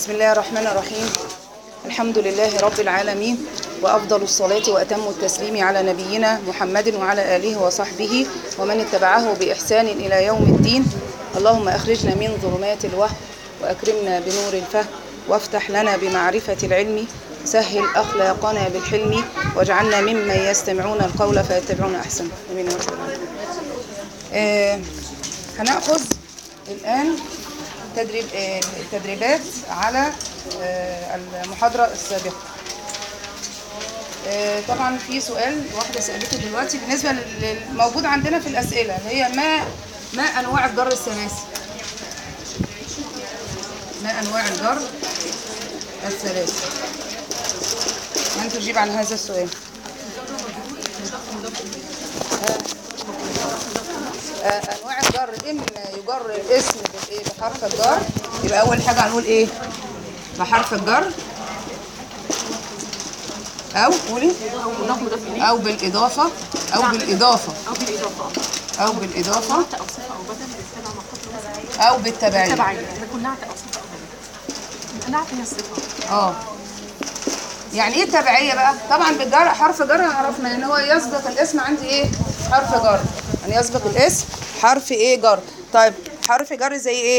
بسم الله الرحمن الرحيم الحمد لله رب العالمين وأفضل الصلاة وأتم التسليم على نبينا محمد وعلى آله وصحبه ومن اتبعه بإحسان إلى يوم الدين اللهم أخرجنا من ظلمات الوهم وأكرمنا بنور الفهم وافتح لنا بمعرفة العلم سهل أخلاقنا بالحلم واجعلنا ممن يستمعون القول فيتبعون أحسن أمين يا رب العالمين. آه هنأخذ الآن تدريب آه، التدريبات على آه، المحاضرة السابقة آه، طبعا في سؤال واحدة سألته دلوقتي بالنسبة لل- للموجود عندنا في الأسئلة اللي هي ما ما أنواع الجر الثلاثي ما أنواع الجر الثلاثي من تجيب عن هذا السؤال آه، انواع الجر اما يجر الاسم بالايه بحرف الجر يبقى اول حاجه هنقول ايه بحرف الجر او قولي مضاف مضاف إليه او بالاضافه او بالاضافه أو بالإضافة او بالاضافه نعت أو صفة أو بدل بيتبع ما قبل مثلا او بالتبعيه تبعية إذا كنا نعت أو صفة أو بدل نعت هي الصفة اه يعني ايه التبعيه بقى طبعا بالجر حرف جر عرفنا ان هو يسبق الاسم عندي ايه حرف جر يعني يسبق الاسم حرف ايه جر طيب حرف جر زي ايه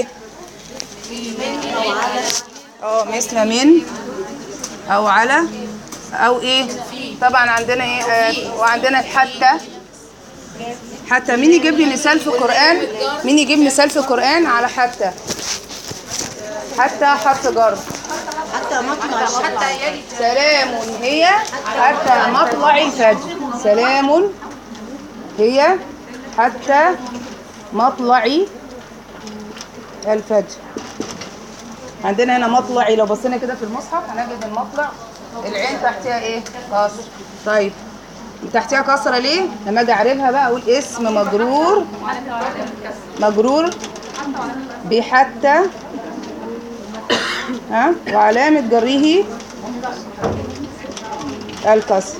اه مثل من او على او ايه طبعا عندنا ايه آه وعندنا حتى حتى مين يجيب لي مثال في القران مين يجيب مثال في القران على حتى حتى حرف جر حتى مطلع حتى سلام هي حتى مطلع الفجر سلام هي حتى مطلع الفجر عندنا هنا مطلعي لو بصينا كده في المصحف هنجد المطلع العين تحتها ايه كسر طيب تحتها كسره ليه لما اجي اعربها بقى اقول اسم مجرور مجرور بحتى ها وعلامة جره الكسر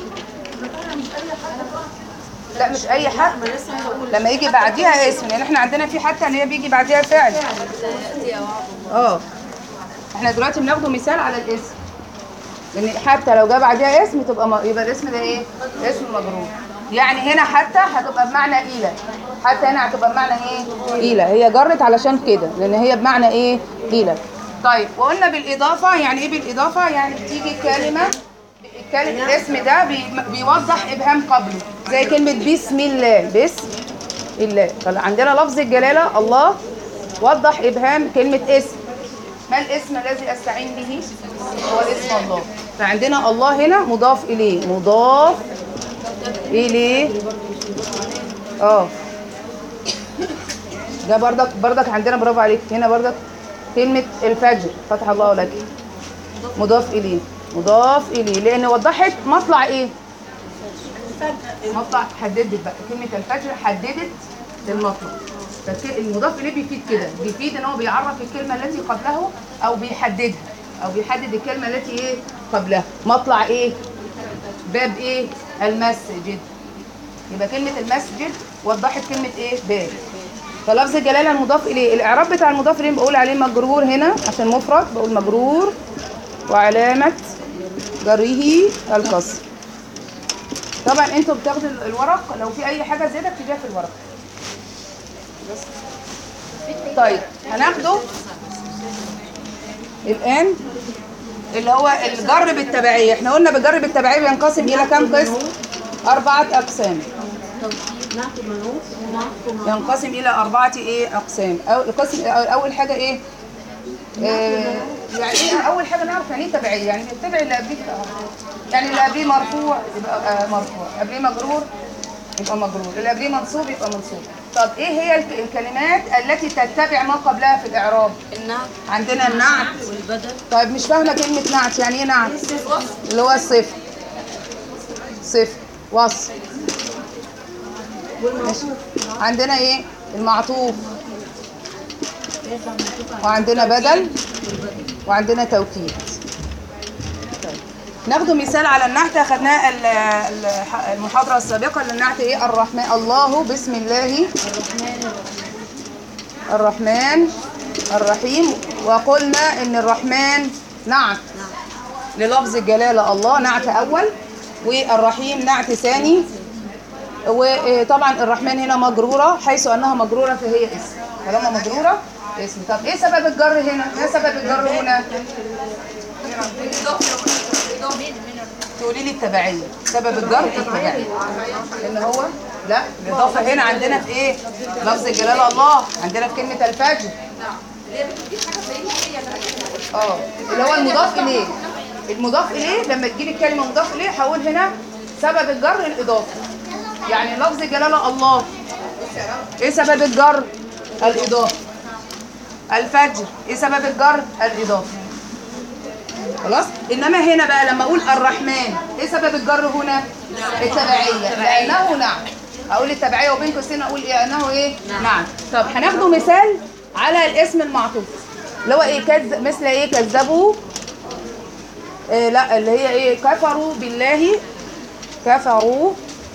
لا مش اي حق لما يجي بعديها اسم لان احنا عندنا في حتى اللي هي بيجي بعديها فعل اه احنا دلوقتي بناخده مثال على الاسم لان حتى لو جه بعديها اسم تبقى م... يبقى الاسم ده ايه اسم مجرور يعني هنا حتى هتبقى بمعنى الى حتى هنا هتبقى بمعنى ايه الى هي جرت علشان كده لان هي بمعنى ايه الى طيب وقلنا بالاضافه يعني ايه بالاضافه يعني بتيجي كلمه الكلمة الاسم ده بي... بيوضح ابهام قبله زي كلمه بسم الله بسم الله طلع عندنا لفظ الجلاله الله وضح ابهام كلمه اسم ما الاسم الذي استعين به هو اسم الله فعندنا الله هنا مضاف اليه مضاف اليه اه ده بردك بردك عندنا برافو عليك هنا بردك كلمة الفجر فتح الله لك مضاف إليه مضاف إليه لأن وضحت مطلع إيه؟ مطلع حددت بقى كلمة الفجر حددت المطلع فالك- المضاف إليه بيفيد كده بيفيد إن هو بيعرف الكلمة التي قبله أو بيحددها أو بيحدد الكلمة التي إيه قبلها مطلع إيه؟ باب إيه؟ المسجد يبقى كلمة المسجد وضحت كلمة ايه؟ باب فلفظ الجلالة المضاف إليه الإعراب بتاع المضاف إليه بقول عليه مجرور هنا عشان مفرد بقول مجرور وعلامة جره الكسر طبعا انتوا بتاخدوا ال- الورق لو في أي حاجة زيادة بتجيها في الورق بس. طيب هناخده الآن اللي هو الجر بالتبعية احنا قلنا بالجر بالتبعية بينقسم إلى كام قسم؟ أربعة أقسام ينقسم إلى أربعة إيه أقسام أو القسم أول حاجة إيه؟ آه يعني إيه أول حاجة نعرف يعني إيه تبعية يعني بيتبع اللي قبليه يعني اللي قبليه مرفوع يبقى آه مرفوع قبليه مجرور يبقى مجرور اللي قبليه منصوب يبقى منصوب طب إيه هي الك- الكلمات التي تتبع ما قبلها في الإعراب؟ النعت عندنا النعت والبدل طيب مش فاهمة كلمة نعت يعني إيه نعت؟ اللي هو الصفر صفر وصف ماشي. عندنا ايه المعطوف وعندنا بدل وعندنا توكيد طيب. ناخده مثال على النحت اخدناه ال- ال- المحاضره السابقه للنحت ايه الرحمن الله بسم الله الرحمن الرحيم وقلنا ان الرحمن نعت للفظ الجلاله الله نعت اول والرحيم نعت ثاني وطبعا الرحمن هنا مجروره حيث انها مجروره فهي اسم طالما مجروره اسم طب ايه سبب الجر هنا ما سبب الجر هنا تقولي لي التبعيه سبب الجر التبعيه ان هو لا الاضافه هنا عندنا في ايه لفظ الجلاله الله عندنا في كلمه الفجر اه اللي هو المضاف اليه المضاف اليه لما تجيب الكلمه مضاف اليه هقول هنا سبب الجر الاضافه يعني لفظ جلاله الله ايه سبب الجر الاضافه الفجر ايه سبب الجر الاضافه خلاص انما هنا بقى لما اقول الرحمن ايه سبب الجر هنا التبعيه لانه نعم اقول التبعيه وبين قوسين اقول ايه انه ايه نعم طب هناخده مثال على الاسم المعطوف اللي هو ايه كذ مثل ايه كذبوا إيه لا اللي هي ايه كفروا بالله كفروا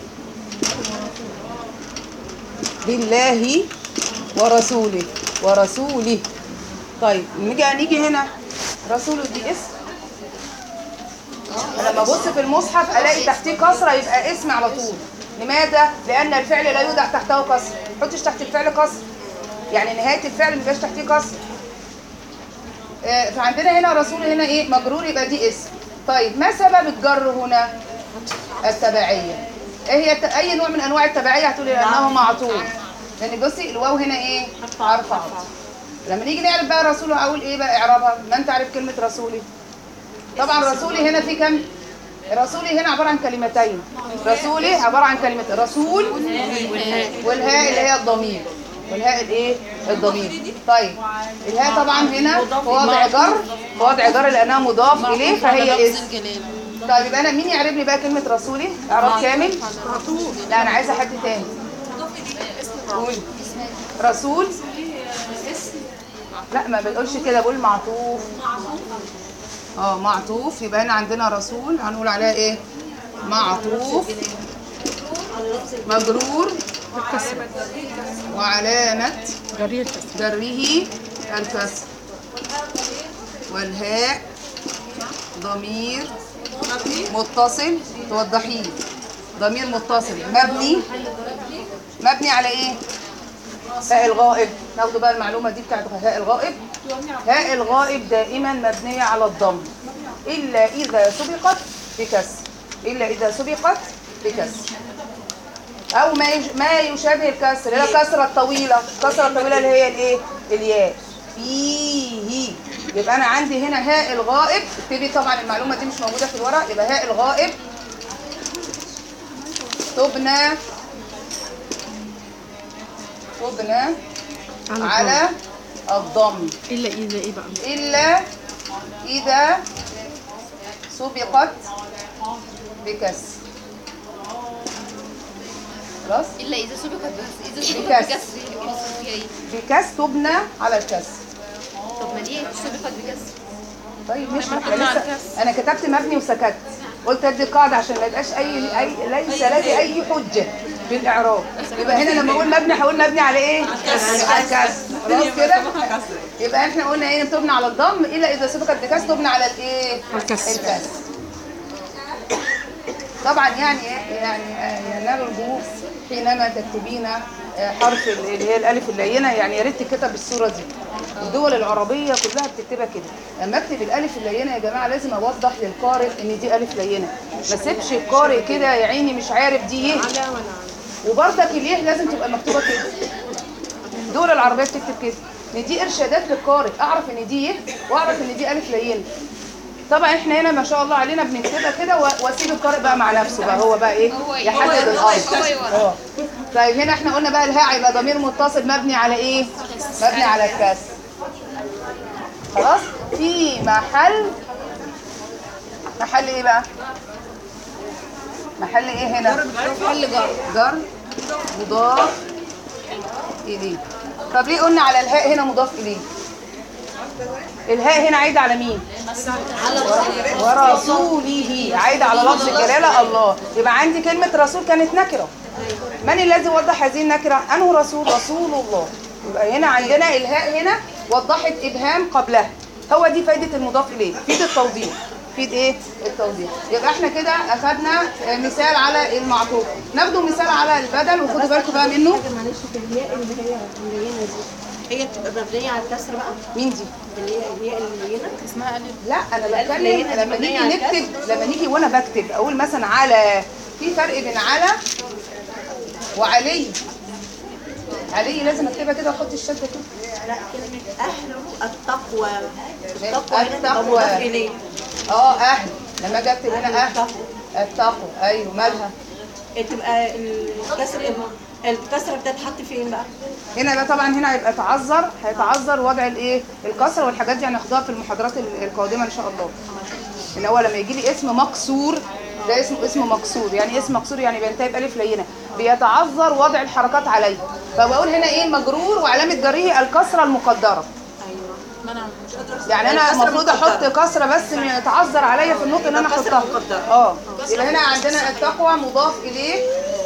بالله ورسوله ورسوله طيب نيجي نيجي هنا رسوله دي اسم لما ابص في المصحف الاقي تحتيه كسره يبقى اسم على طول لماذا لان الفعل لا يوضع تحته كسر ما تحطش تحت الفعل كسر يعني نهايه الفعل ما يبقاش تحتيه كسر آه، فعندنا هنا رسول هنا ايه مجرور يبقى دي اسم طيب ما سبب الجر هنا التبعيه ايه هي الت- اي نوع من انواع التبعيه هتقولي لانه معطوف لان بصي الواو هنا ايه حرف عطف لما نيجي نعرف بقى رسوله اقول ايه بقى اعرابها ما انت عارف كلمه رسولي طبعا رسولي هنا في كم رسولي هنا عباره عن كلمتين رسولي عباره عن كلمه رسول والهاء اللي هي الضمير والهاء الايه الضمير طيب الهاء طبعا هنا في وضع جر في وضع جر لانها مضاف اليه فهي اسم طيب يبقى انا مين يعرف لي بقى كلمه رسولي اعراب كامل لا انا عايزه حد تاني قول رسول لا ما بنقولش كده بقول معطوف اه معطوف يبقى هنا عندنا رسول هنقول عليها ايه معطوف مجرور وعلامة جرير جره الكسر والهاء ضمير متصل توضحيه ضمير متصل مبني مبني على ايه هاء الغائب ناخدوا بقى المعلومه دي بتاعت هاء الغائب هاء الغائب دائما مبنيه على الضم الا اذا سبقت بكسر الا اذا سبقت بكسر او ما يش- ما يشابه الكسر اللي هي الكسره الطويله الكسره الطويله اللي هي الايه الياء فيه يبقى انا عندي هنا هاء الغائب اكتبي طبعا المعلومه دي مش موجوده في الورق يبقى هاء الغائب تبنى تبنى على الضم الا اذا ايه بقى إلا إذا سبقت بكسر خلاص إلا إذا سبقت بس إذا سبقت بكسر. بكسر الكسر فيها إيه؟ بكسر تبنى على الكسر طب ما دي سبقت بكسر طيب مش احنا لسه انا كتبت مبني وسكت قلت ادي القاعده عشان ما يبقاش اي اي ليس لدي اي حجه في الاعراب يبقى هنا لما اقول مبني هقول مبني على ايه على الكسر خلاص كده يبقى احنا قلنا ايه تبنى على الضم الا اذا سبقت بكسر تبنى على الايه الكسر. الكسر طبعا يعني يعني يعني نرجو حينما تكتبين آه، حرف ال- اللي هي الالف اللينه يعني يا ريت تكتب بالصوره دي الدول العربيه كلها بتكتبها كده لما اكتب الالف اللينه يا جماعه لازم اوضح للقارئ ان دي الف لينه ما سيبش القارئ كده يا عيني مش عارف دي ايه وبرضك اليه لازم تبقى مكتوبه كده الدول العربيه بتكتب كده ان دي ارشادات للقارئ اعرف ان دي ايه واعرف ان دي الف لينه طبعا احنا هنا ما شاء الله علينا بنكتبها كده و- واسيب القارئ بقى مع نفسه بقى هو بقى ايه هو يحدد يوري. الامر هو يوري. اه طيب هنا احنا قلنا بقى الهاء يبقى ضمير متصل مبني على ايه مبني على الكسر خلاص في محل محل ايه بقى محل ايه هنا محل جر جر مضاف اليه طب ليه قلنا على الهاء هنا مضاف اليه الهاء هنا عايده على مين ورسوله عايده على لفظ الجلاله الله يبقى عندي كلمه رسول كانت نكره من الذي وضح هذه النكره انه رسول رسول الله يبقى هنا عندنا الهاء هنا وضحت ابهام قبلها هو دي فايده المضاف اليه فيد التوضيح فيد ايه التوضيح يبقى احنا كده اخدنا آه، مثال على المعطوف ناخده مثال على البدل وخدوا بالكم بقى منه معلش في الياء اللي هي اللينه دي هي بتبقى مبنيه على الكسر بقى مين دي اللي هي الياء اللينه اسمها الف لا انا الألف اللي بتكلم هنا لما دي نيجي مبنية على نكتب لما نيجي وانا بكتب اقول مثلا على في فرق بين على وعلي علي لازم اكتبها كده واحط الشده كده لا كلمه اهل التقوى التقوى هنا تبقى التقوى. مضاف اليه اه اهل لما اجي اكتب هنا اهل التقوى ايوه مالها تبقى الكسر الكسره بتتحط فين بقى؟ هنا بقى طبعا هنا هيبقى تعذر هيتعذر وضع الايه الكسر والحاجات دي هناخدوها في المحاضرات ال- القادمه ان شاء الله ان هو لما يجي لي اسم مكسور ده اسمه اسم مكسور يعني اسم مكسور يعني بينتهي بالف لينه بيتعذر وضع الحركات عليه فبقول هنا ايه مجرور وعلامه جره الكسره المقدره يعني انا الكسرة المفروض احط المقدرة. كسره بس م- يتعذر عليا في النطق ان انا يبقى كسرة احطها مقدرة. اه يبقى هنا عندنا التقوى مضاف اليه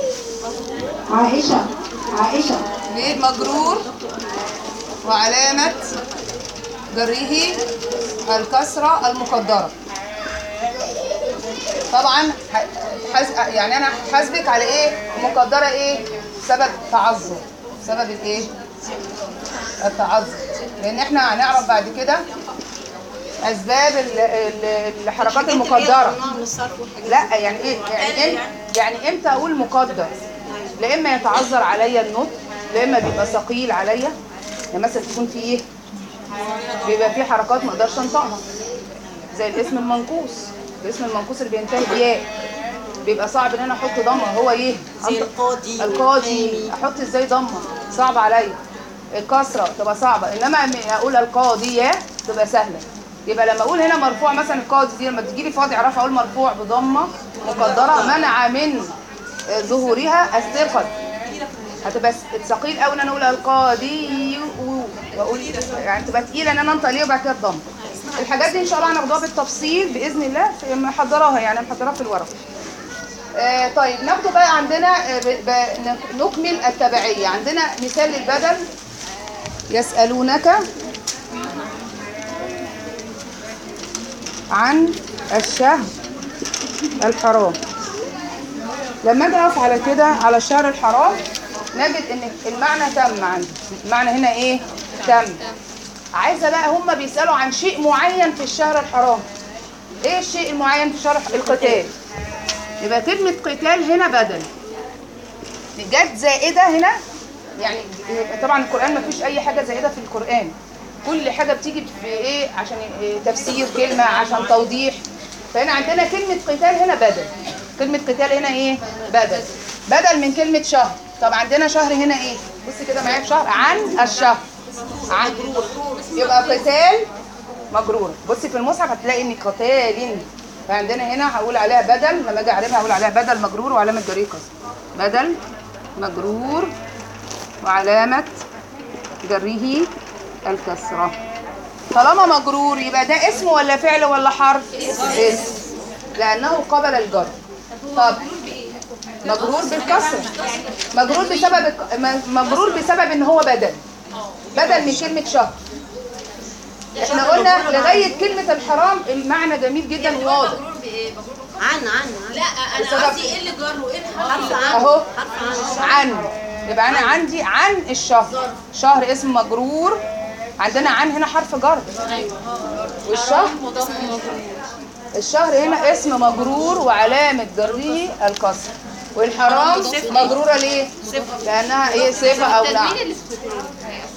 عائشة عائشة ليه مجرور وعلامة جره الكسرة المقدرة طبعا ح- حز... يعني انا حاسبك على ايه مقدرة ايه سبب تعذر سبب الايه التعذر لان احنا هنعرف بعد كده اسباب ال- ال- الحركات المقدرة نوع من الصرف والحاجات لا يعني ايه يعني إم يعني امتى اقول مقدر لا اما يتعذر عليا النطق لا اما بيبقى ثقيل عليا يعني مثلا تكون في ايه بيبقى في حركات ما اقدرش انطقها زي الاسم المنقوص الاسم المنقوص اللي بينتهي بياء بيبقى صعب ان انا احط ضمه هو ايه زي أنطق- القاضي القاضي والحامي. احط ازاي ضمه صعب عليا الكسره تبقى صعبه انما أم- اقول القاضيه تبقى سهله يبقى لما اقول هنا مرفوع مثلا القاضي دي لما تجي لي فاضي اعرف اقول مرفوع بضمه مقدره منع من آه، ظهورها الثقل هتبقى س- ثقيل قوي ان انا اقول القاضي و- واقول يعني تبقى تقيله ان انا انطق ليه وبعد كده الضم الحاجات دي ان شاء الله هناخدوها بالتفصيل باذن الله في محضراها يعني محضراها في الورق آه طيب ناخده بقى عندنا آه ب- ب- ن- نكمل التبعية عندنا مثال للبدل يسألونك عن الشهر الحرام لما اجي اقف على كده على الشهر الحرام نجد ان المعنى تم عندي المعنى هنا ايه تم عايزه بقى هم بيسالوا عن شيء معين في الشهر الحرام ايه الشيء المعين في الشهر القتال يبقى كلمة قتال هنا بدل جت زائدة هنا يعني يبقى طبعا القرآن ما فيش أي حاجة زائدة في القرآن كل حاجة بتيجي في إيه عشان إيه تفسير كلمة عشان توضيح فهنا عندنا كلمة قتال هنا بدل كلمة قتال هنا إيه بدل بدل من كلمة شهر طب عندنا شهر هنا إيه بص كده معايا في شهر عن الشهر عن يبقى قتال مجرورة بصي في المصحف هتلاقي ان قتال فعندنا هنا هقول عليها بدل لما اجي اعربها هقول عليها بدل مجرور وعلامة جريه قصر بدل مجرور وعلامة جره الكسرة طالما مجرور يبقى ده اسم ولا فعل ولا حرف اسم لأنه قبل الجر طب مجرور بالكسرة مجرور بسبب الك- م- مجرور بسبب ان هو بدل بدل من كلمة شهر احنا قلنا لغاية كلمة الحرام المعنى جميل جدا وواضح عن عن لا انا بسبب- قصدي ايه اللي جر وايه الحرف حرف عن اهو حرف عن عن يبقى انا عندي عن الشهر شهر اسم مجرور عندنا عن هنا حرف جر والشهر الشهر هنا اسم مجرور وعلامة جره الكسر والحرام مجرورة ليه؟ لأنها ايه صفة أو نعم التنوين اللي في القرآن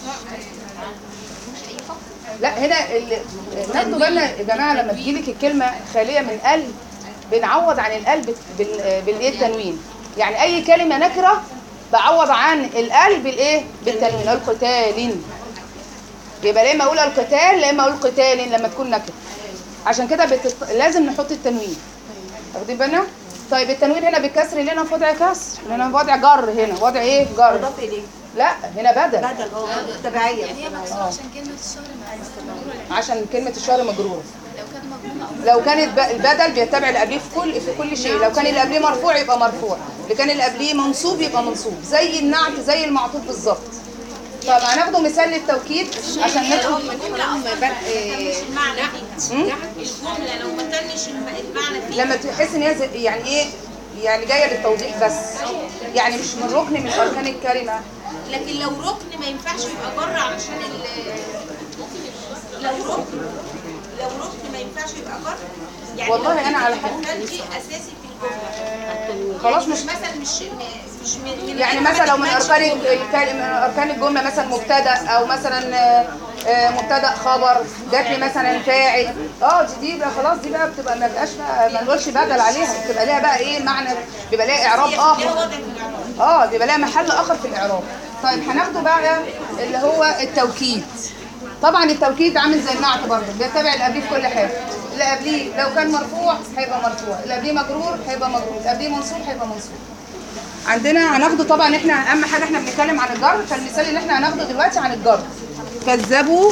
لا هنا ال- ناخدوا بالنا يا جماعه لما تجيلك الكلمه خاليه من قلب بنعوض عن القلب بال- بالايه التنوين يعني اي كلمه نكره بعوض عن القلب بالايه بالتنوين القتال يبقى لا اما اقول القتال لا اما اقول قتال لما تكون نكره عشان كده بتط... لازم نحط التنوين واخدين بالنا طيب التنوين هنا بالكسر لنا في وضع كسر لنا في وضع جر هنا وضع ايه جر مضاف اليه لا هنا بدل بدل اه تبعيه هي مكسوره عشان كلمه الشهر مكسوره عشان كلمه الشهر مجروره لو كانت مجروره لو كانت ب- البدل بيتبع اللي قبليه في كل في كل شيء لو كان اللي قبليه مرفوع يبقى مرفوع اللي كان اللي قبليه منصوب يبقى منصوب زي النعت زي المعطوف بالظبط طب هناخده مثال للتوكيد عشان ندخل الجملة المعنى مم؟ الجملة لو ما تمش المعنى فيها لما تحس ان هي زي- يعني ايه يعني جايه للتوضيح بس يعني مش من ركن من اركان الكلمه لكن لو ركن ما ينفعش يبقى بره علشان ال لو ركن لو ركن ما ينفعش يبقى بره يعني والله لو أنا على كلمة حق. الأركان دي اساسي في الجمله خلاص يعني مش مش مثلا مش مش من من يعني غير مثلا لو ما من تمشي اركان الجملة. الكلمه من اركان الجمله مثلا مبتدا او مثلا آه، آه، مبتدا خبر جات لي مثلا فاعل اه دي دي بقى خلاص دي بقى بتبقى ما بقاش بقى ما نقولش بدل عليها بتبقى ليها بقى ايه معنى بيبقى ليها اعراب ليها اخر وضع في الإعراب. اه بيبقى لها محل اخر في الاعراب طيب هناخده بقى اللي هو التوكيد طبعا التوكيد عامل زي النعت برضه بيتبع اللي قبليه في كل حاجه اللي قبليه لو كان مرفوع هيبقى مرفوع اللي قبليه مجرور هيبقى مجرور اللي قبليه منصوب هيبقى منصوب عندنا هناخده طبعا احنا اهم حاجه احنا بنتكلم عن الجر فالمثال اللي احنا هناخده دلوقتي عن الجر كذبوا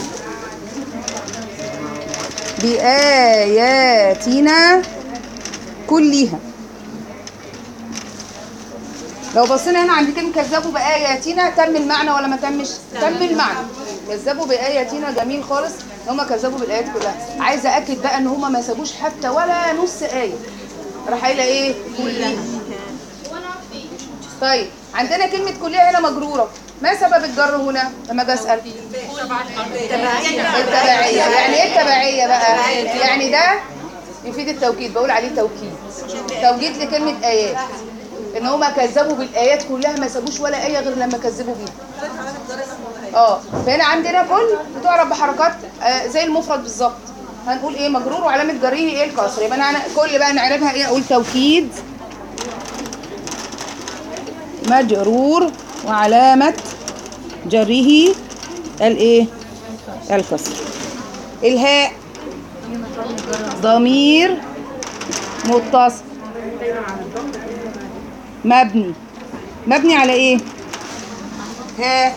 بآياتنا كلها لو بصينا هنا عند كلمة كذبوا بآياتنا تم المعنى ولا ما تمش؟ تم المعنى كذبوا بآياتنا جميل خالص ان هم كذبوا بالآيات كلها عايزة أكد بقى ان هم ما سابوش حتى ولا نص آية راح قايلة ايه؟ كلها طيب عندنا كلمة كلية هنا مجرورة ما سبب الجر هنا لما اجي اسال التبعية يعني ايه التبعية بقى يعني ده يفيد التوكيد بقول عليه توكيد توكيد لكلمة آيات ان هما كذبوا بالآيات كلها ما سابوش ولا آية غير لما كذبوا بيها اه فهنا عندنا كل بتعرف بحركات آه زي المفرد بالظبط هنقول ايه مجرور وعلامة جره ايه الكسر يبقى انا كل بقى نعرفها ايه اقول توكيد مجرور وعلامة جره الايه الكسر الهاء ضمير متصل مبني مبني على ايه ها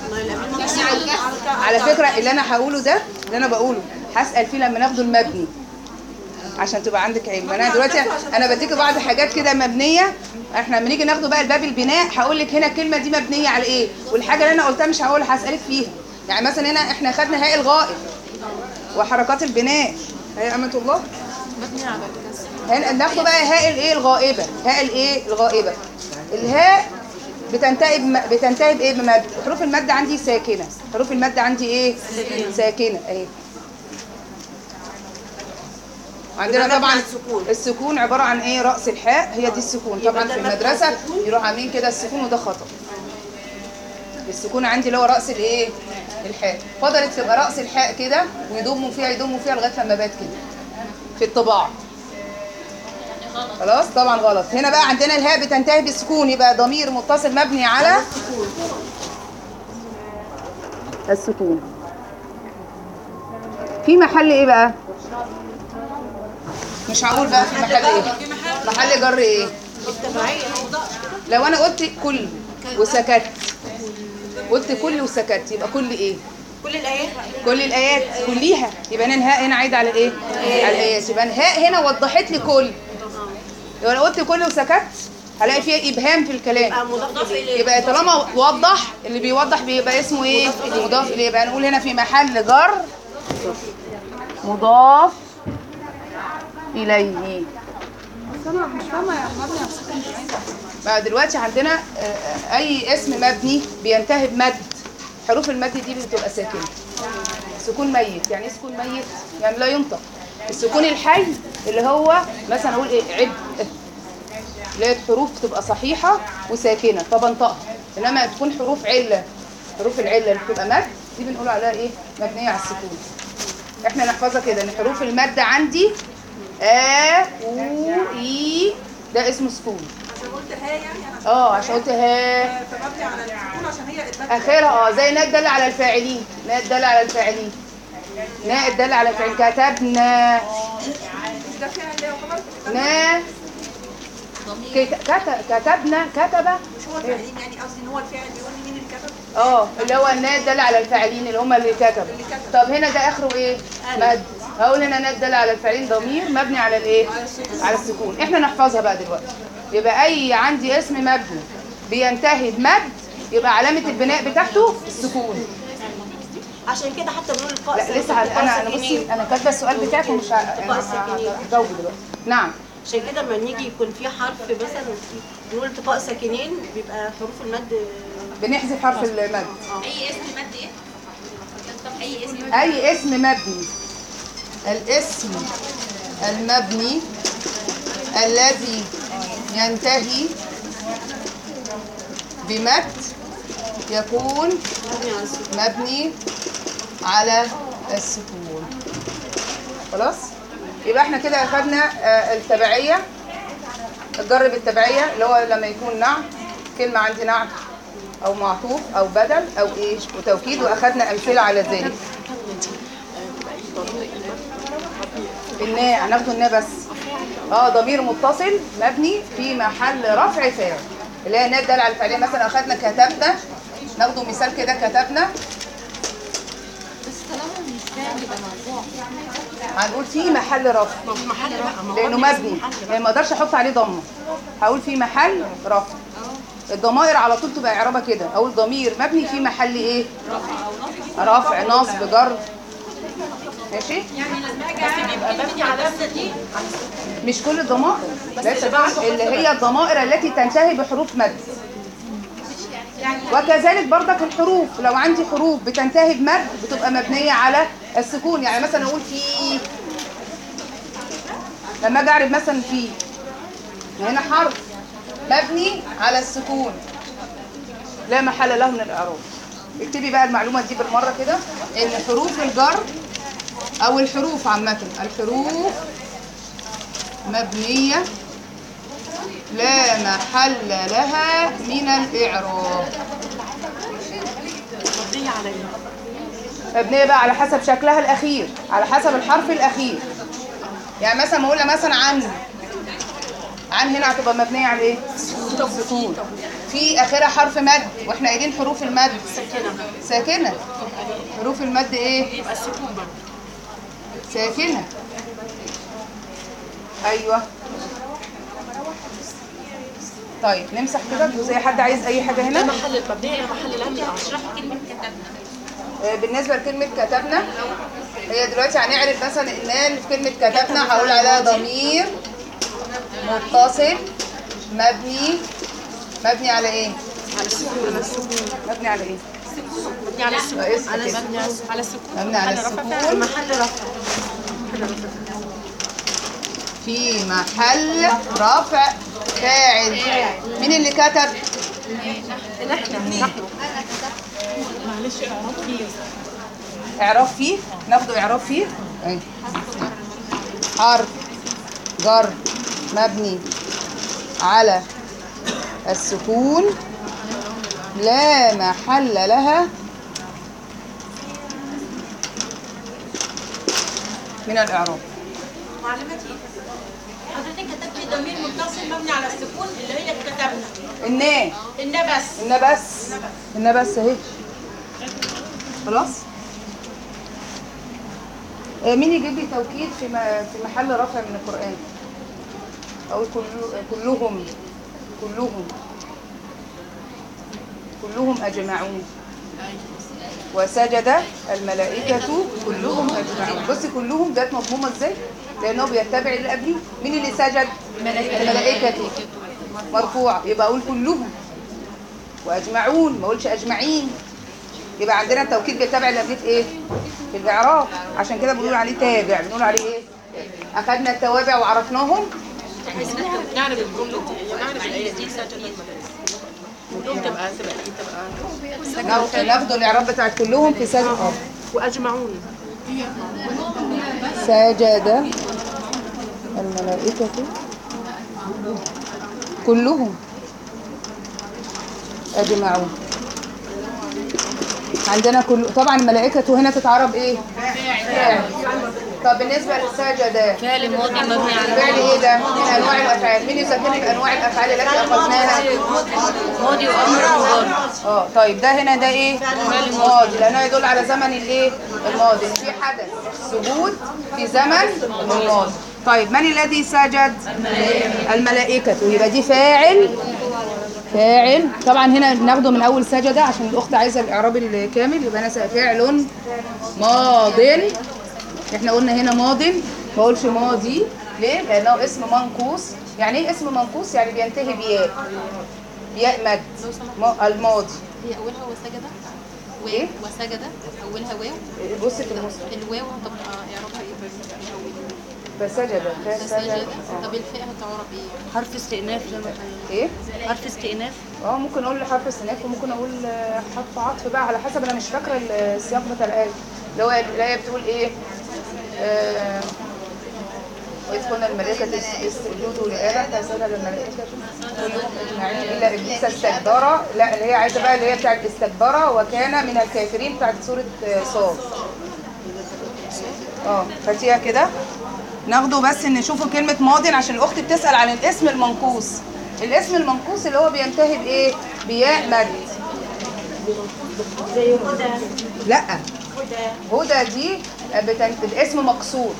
على فكرة اللي انا هقوله ده اللي انا بقوله هسأل فيه لما ناخده المبني عشان تبقى عندك علم انا دلوقتي انا بديك بعض حاجات كده مبنيه احنا لما نيجي ناخده بقى الباب البناء هقول لك هنا الكلمه دي مبنيه على ايه والحاجه اللي انا قلتها مش هقولها هسالك فيها يعني مثلا هنا احنا خدنا هاء الغائب وحركات البناء هي امه الله هنا ناخده بقى هاء الايه الغائبه هاء الايه الغائبه الهاء بتنتهي بم... بتنتهي بايه بمد حروف المد عندي ساكنه حروف المد عندي ايه ساكنه اهي عندنا طبعا السكون عباره عن ايه راس الحاء هي دي السكون طبعا في المدرسه يروحوا عاملين كده السكون وده خطا السكون عندي اللي هو راس الايه الحاء فضلت تبقى راس الحاء كده ويضموا فيها يضموا فيها لغايه لما بات كده في الطباعه خلاص طبعا غلط هنا بقى عندنا الهاء بتنتهي بالسكون يبقى ضمير متصل مبني على السكون في محل ايه بقى مش هقول بقى في محل ايه محل جر ايه لو انا قلت كل وسكت قلت كل وسكت يبقى كل ايه كل الايات كل الايات كليها يبقى انا الهاء هنا عايده على ايه على الايات يبقى الهاء هنا وضحت لي كل لو انا قلت كل وسكت هلاقي فيها ابهام في الكلام مضاف اليه يبقى طالما وضح اللي بيوضح بيبقى اسمه ايه مضاف اليه يبقى نقول هنا في محل جر مضاف اليه بقى دلوقتي عندنا آه، اي اسم مبني بينتهي بمد حروف المد دي بتبقى ساكنه سكون ميت يعني ايه سكون ميت يعني لا ينطق السكون الحي اللي هو مثلا اقول ايه عد اللي هي حروف تبقى صحيحه وساكنه فبنطقها انما تكون حروف عله حروف العله اللي بتبقى مد دي بنقول عليها ايه مبنيه على السكون احنا نحفظها كده ان حروف المد عندي ا و اي ده اسمه سكون اه عشان قلت ها فمبني على السكون عشان هي اتبنت اخرها اه زي ناء الدالة على الفاعلين ناء الدالة على الفاعلين ناء الدالة على الفاعلين كتبنا ده فعل اللي هو خبر نا كت- كت- كتبنا كتب مش هو الفاعلين يعني قصدي ان هو الفاعل بيقول لي مين اللي كتب اه اللي هو الناء الدالة على الفاعلين اللي هم اللي كتبوا طب هنا ده اخره ايه مد هقول هنا ناء الدالة على الفاعلين ضمير مبني على الايه على السكون احنا نحفظها بقى دلوقتي يبقى اي عندي اسم مبني بينتهي بمد يبقى علامه البناء بتاعته السكون عشان كده حتى بنقول القاء لا لسه هن- انا انا بصي انا كاتبه السؤال بتاعك ومش ه- أنا هجاوبه دلوقتي نعم عشان كده لما نيجي يكون في حرف مثلا نقول التقاء ساكنين بيبقى حروف المد بنحذف حرف المد اي اسم مد ايه طب اي اسم اي اسم مبني الاسم المبني الذي ينتهي بمد يكون مبني على السكون خلاص يبقى احنا كده اخدنا آه، التبعيه الجر بالتبعيه اللي هو لما يكون نعت كلمه عندي نعت او معطوف او بدل او ايه وتوكيد واخدنا امثله على ذلك الناء هناخده الناء بس اه ضمير متصل مبني في محل رفع فاعل اللي هي الناء الداله على الفعليه مثلا اخدنا كتبنا ناخده مثال كده كتبنا بس طالما مش فاهم يبقى مرفوع هنقول في محل رفع محل رقم لانه مبني يعني ما اقدرش احط عليه ضمه هقول في محل رفع الضمائر على طول تبقى اعرابها كده اقول ضمير مبني في محل ايه رفع نصب جر ماشي بيبقى مبني على دي مش كل الضمائر ليس كل- اللي هي الضمائر التي تنتهي بحروف مد وكذلك برضك الحروف لو عندي حروف بتنتهي بمد بتبقى مبنية على السكون يعني مثلا اقول في لما اجي اعرف مثلا في هنا حرف مبني على السكون لا محل له من الاعراب اكتبي بقى المعلومه دي بالمره كده ان حروف الجر او الحروف عامه الحروف مبنيه لا محل لها من الاعراب مبنية على ايه؟ مبنيه بقى على حسب شكلها الاخير على حسب الحرف الاخير يعني مثلا ما اقول مثلا عن عن هنا هتبقى مبنيه على ايه سكون في اخرها حرف مد واحنا قايلين حروف المد ساكنة ساكنه حروف المد ايه يبقى السكون برضه ساكنه ايوه طيب نمسح كده زي حد عايز اي حاجه هنا محل المبنية محل الهمزة اشرح كلمه كتبنا آه، بالنسبه لكلمه كتبنا هي دلوقتي هنعرف مثلا ان في كلمه كتبنا هقول عليها ضمير متصل مبني مبني على ايه على السكون على السكون مبني على ايه مبني على السكون آه، اسم على كده. مبني على السكون مبني على السكون محل رفع في محل رفع فاعل مين اللي كتب نحن نحن معلش اعراب فيه اعراب فيه ناخده اعراب فيه أيوة. حرف جر مبني على السكون لا محل لها من الاعراب معلوماتي حضرتك كتبتي ضمير متصل مبني على السكون اللي هي كتبنا الناس النا بس النا بس النا بس اهي خلاص آه، مين يجيب لي توكيد في م- في محل رفع من القرآن أو كل كلهم كلهم كلهم أجمعون وسجد الملائكة كلهم أجمعون بصي كلهم جت مضمومة ازاي؟ لأنه بيتبع اللي قبليه مين اللي سجد؟ الملائكة مرفوع يبقى أقول كلهم واجمعون ما اقولش اجمعين يبقى عندنا التوكيد بيتابع اللي قبليه في ايه في الاعراب عشان كده بنقول عليه تابع بنقول عليه ايه اخدنا التوابع وعرفناهم نعرف الجملة دي نعرف الآية دي سجد الملائكة تبقى تبقى ايه تبقى ناخد- ناخدوا الاعراب بتاع كلهم في سجد اه واجمعون سجد الملائكة كلهم أجمعون عندنا كل طبعا الملائكة هنا تتعرب ايه؟ فاعل طب بالنسبة للسجدة فعل ماضي مبني على فعل ايه ده؟ من انواع الافعال مين يذكرني بانواع الافعال التي اخذناها؟ ماضي وامر ومضارع اه طيب ده هنا ده ايه؟ ماضي لانه يدل على زمن الايه؟ الماضي إن في حدث سجود في زمن الماضي طيب من الذي سجد؟ الملائكة يبقى دي فاعل فاعل طبعا هنا ناخده من اول سجده عشان الاخت عايزه الاعراب الكامل يبقى انا س- فاعل ماض احنا قلنا هنا ماض ما اقولش ماضي ليه لانه اسم منقوص يعني ايه اسم منقوص يعني بينتهي بياء بياء مد ما- الماضي هي اولها وسجده إيه؟ واو وسجده اولها واو بص في النص الواو هتبقى اعرابها ايه فسجد فسجده فسجد طب الفاء هتعرب ايه حرف استئناف زي ما ايه حرف استئناف اه ممكن اقول حرف استئناف وممكن اقول آه، حرف عطف بقى على حسب انا مش فاكره السياق بتاع الايه اللي هو الايه بتقول ايه آه، وإذ قلنا الملائكة اسجدوا لآدم فسجد الملائكة كلهم أجمعين إلا إبليس استكبر لا اللي هي عايزة بقى اللي هي بتاعت استكبر وكان من الكافرين بتاعت سورة آه، صاد اه فاتيها كده ناخده بس نشوفوا كلمة ماضٍ عشان الأخت بتسأل عن الاسم المنقوص الاسم المنقوص اللي هو بينتهي بإيه؟ بياء مد لا هدى دي بتنت... الاسم مكسور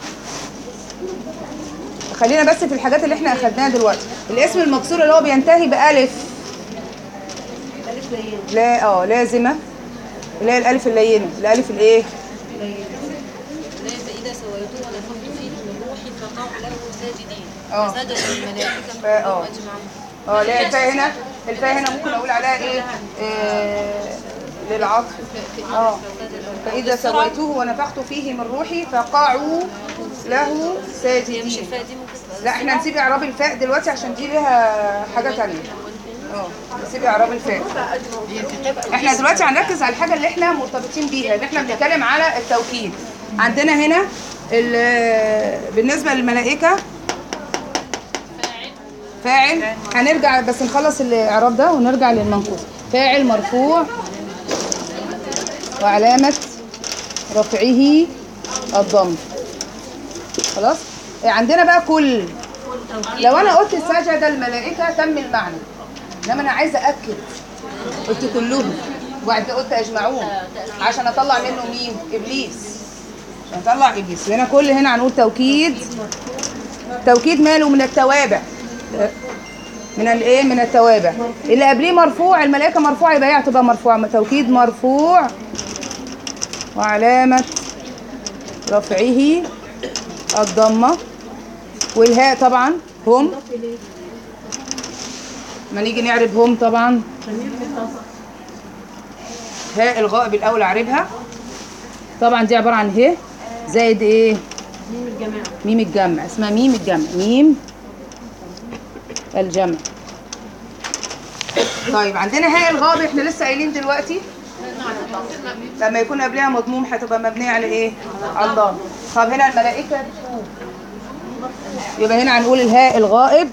خلينا بس في الحاجات اللي احنا اخدناها دلوقتي الاسم المكسور اللي هو بينتهي بألف لا اه لازمة اللي هي الألف اللينة الألف الإيه؟ لا فاذا سويته ونفخت فيه من روحي فقعوا له ساجدين اه. فسجد الملائكه فا- كلهم اه. اجمعون اه لا الفاء هنا الفاء هنا ممكن اقول عليها ايه آه للعطف اه فاذا سويته ونفخت فيه من روحي فقعوا له هي مش ساجدين الفاء دي ممكن تبقى لا احنا نسيب اعراب الفاء دلوقتي عشان دي ليها حاجه تانية اه نسيب اعراب الفاء احنا دلوقتي هنركز على الحاجه اللي احنا مرتبطين بيها اللي احنا بنتكلم على التوكيد عندنا هنا ال- بالنسبه للملائكه فاعل هنرجع بس نخلص الاعراب ده ونرجع للمنقوص فاعل مرفوع وعلامه رفعه الضم خلاص إيه عندنا بقى كل لو انا قلت سجد الملائكه تم المعنى انما انا عايزه اكد قلت كلهم وبعد كده قلت اجمعون عشان اطلع منه مين ابليس عشان اطلع ابليس هنا كل هنا هنقول توكيد توكيد ماله من التوابع من الايه من التوابع اللي قبليه مرفوع الملائكه مرفوعه يبقى هي هتبقى مرفوعه توكيد مرفوع وعلامه رفعه الضمه والهاء طبعا هم ما نيجي نعرب هم طبعا هاء الغائب الاول اعربها طبعا دي عباره عن ه زائد ايه ميم الجمع ميم الجمع اسمها ميم الجمع ميم الجمع طيب عندنا هاء الغائب احنا لسه قايلين دلوقتي لما يكون قبلها مضموم هتبقى مبنيه على ايه على الضم طب هنا الملائكه يبقى هنا هنقول الهاء الغائب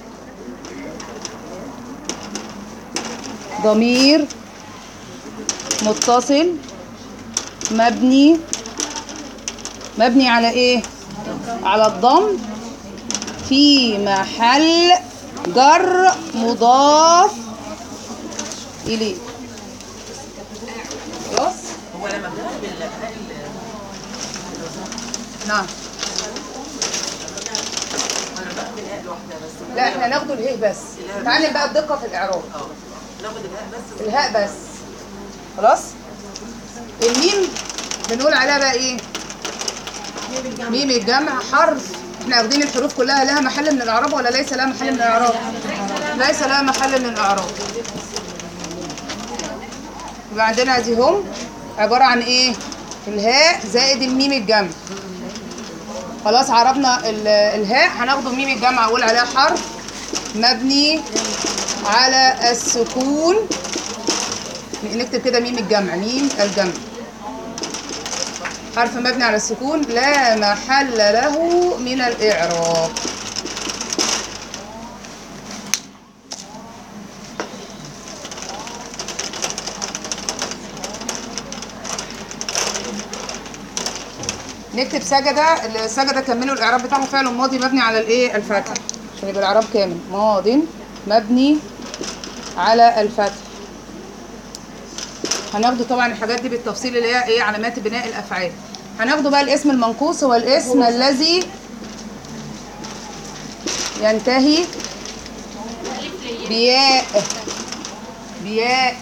ضمير متصل مبني مبني على ايه على الضم في محل جر مضاف اليه خلاص هو لما بنقول بالهاء نعم انا بقى بالهاء لوحدها بس لا احنا ناخده اله بس نتعلم بقى الدقه في الاعراب اه ناخد الهاء بس الهاء بس خلاص الميم بنقول عليها بقى ايه ميم الجمع حرف احنا واخدين الحروف كلها لها محل من الاعراب ولا ليس لها محل من الاعراب ليس لها محل من الاعراب يبقى عندنا دي هم عباره عن ايه الهاء زائد الميم الجمع خلاص عرفنا ال- الهاء هناخده ميم الجمع اقول عليها حرف مبني على السكون نكتب كده ميم الجمع ميم الجمع حرف مبني على السكون لا محل له من الإعراب نكتب سجدة السجدة كملوا الإعراب بتاعه فعل ماضي مبني على الإيه الفتح عشان يبقى الإعراب كامل ماض مبني على الفتح هناخده طبعا الحاجات دي بالتفصيل اللي هي ايه علامات بناء الافعال هناخده بقى الاسم المنقوص هو الاسم الذي ينتهي بياء بياء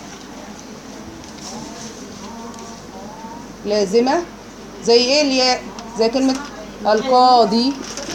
لازمة زي ايه الياء زي كلمة القاضي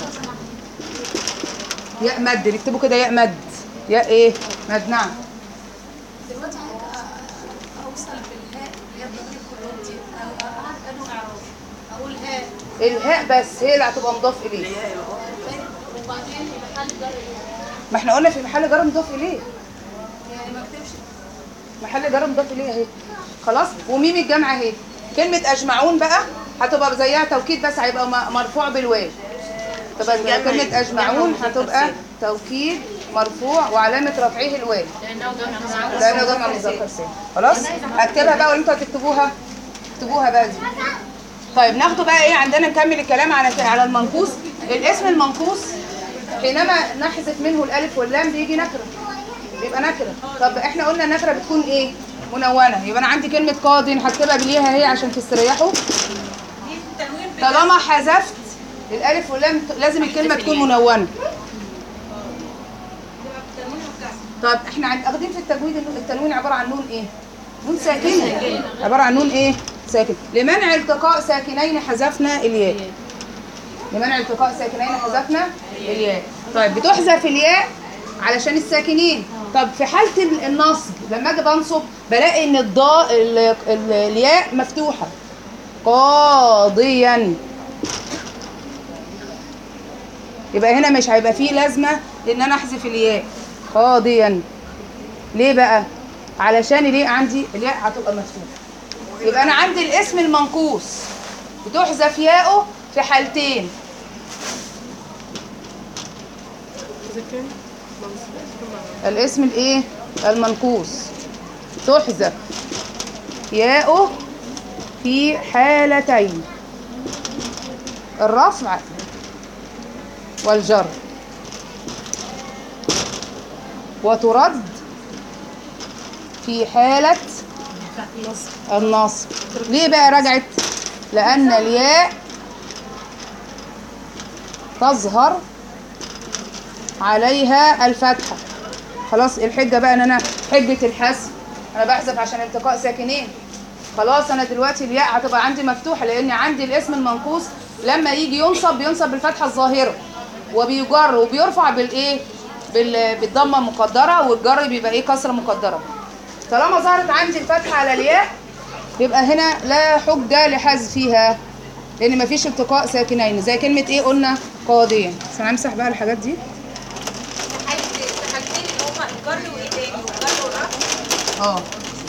ياء مد نكتبه كده ياء مد ياء ايه مد نعم دلوقتي حضرتك اوصل بالهاء يبقى في الكلوب دي انا اعرف اقول هاء الهاء بس هي اللي هتبقى مضاف اليه وبعدين في محل جر ما احنا قلنا في محل جر مضاف اليه يعني ما اكتبش محل جر مضاف اليه اهي خلاص وميم الجمع اهي كلمة أجمعون بقى هتبقى زيها توكيد بس هيبقى م- مرفوع بالواو تبقى زي كلمة أجمعون هتبقى توكيد مرفوع وعلامة رفعه الواو لأنه جمع مذكر سالم خلاص هكتبها بقى ولا انتوا هتكتبوها اكتبوها بقى دي طيب ناخده بقى ايه عندنا نكمل الكلام على على المنقوص الاسم المنقوص حينما نحذف منه الالف واللام بيجي نكره بيبقى نكره طب احنا قلنا النكره بتكون ايه منونه يبقى انا عندي كلمه قاض هكتبها بالياء اهي عشان تستريحوا طالما حذفت الالف واللام لازم الكلمه تكون منونه طب احنا عند- اخدين في التجويد النون- التنوين عباره عن نون ايه نون ساكنه عباره عن نون ايه ساكن لمنع التقاء ساكنين حذفنا الياء لمنع التقاء ساكنين حذفنا الياء طيب بتحذف الياء علشان الساكنين طب في حاله ال- النصب لما اجي بنصب بلاقي ان الضاء ال- ال- الياء مفتوحه قاضيا يبقى هنا مش هيبقى فيه لازمه ان انا احذف الياء قاضيا ليه بقى علشان الياء عندي الياء هتبقى مفتوحه يبقى انا عندي الاسم المنقوص بتحذف ياءه في حالتين الاسم الايه المنقوص تحذف ياءه في حالتين الرفع والجر وترد في حالة النصب ليه بقى رجعت لأن الياء تظهر عليها الفتحة خلاص الحجة بقى ان انا حجة الحذف انا بحذف عشان التقاء ساكنين خلاص انا دلوقتي الياء هتبقى عندي مفتوحة لان عندي الاسم المنقوص لما يجي ينصب بينصب بالفتحة الظاهرة وبيجر وبيرفع بالايه بال- بالضمة المقدرة والجر بيبقى ايه كسرة مقدرة طالما ظهرت عندي الفتحة على الياء يبقى هنا لا حجة لحذفها لان مفيش التقاء ساكنين زي كلمة ايه قلنا قاضية بس انا همسح بقى الحاجات دي الحاجتين اللي هما الجر وايه تاني والجر والرفع اه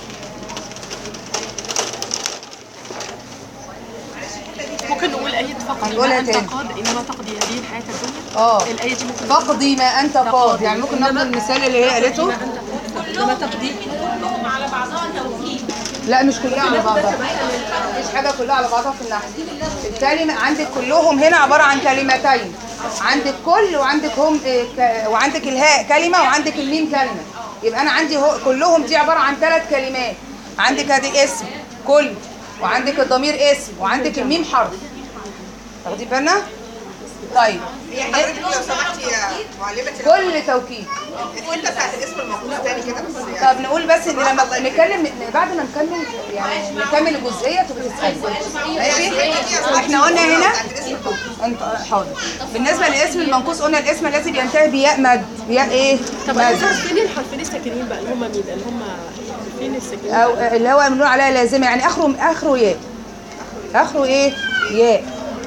ممكن نقول آية فقط هنقولها إنما تاني. أنت قاد إنما تقضي هذه الحياة الدنيا اه الآية دي ممكن تقضي ما انت قاض يعني ممكن ناخد المثال اللي هي قالته كلهم تقديم كلهم على بعضها توكيد لا مش كلها على بعضها مش حاجه كلها على بعضها في النحو الكلمه عندك كلهم هنا عباره عن كلمتين عندك كل وعندك هم إيه، ك- وعندك الهاء كلمه وعندك الميم كلمه يبقى انا عندي هو كلهم دي عباره عن ثلاث كلمات عندك ادي اسم كل وعندك الضمير اسم وعندك الميم حرف واخدين بالنا طيب هي حضرتك لو سمحتي يا معلمة كل توكيد الحته بتاعت الاسم المنقوص تاني كده بس يعني طب نقول بس ان لما نتكلم بعد ما نكمل يعني نكمل الجزئيه تبقى تسالي ماشي احنا قلنا هنا بتاعت الاسم المنقوص انت حاضر بالنسبه للاسم المنقوص قلنا الاسم الذي بينتهي بياء مد بياء ايه طب مد يظهر فين الحرفين الساكنين بقى اللي هم مين اللي هم فين الساكنين او اللي هو بنقول عليها لازمه يعني اخره اخره ياء اخره ايه ياء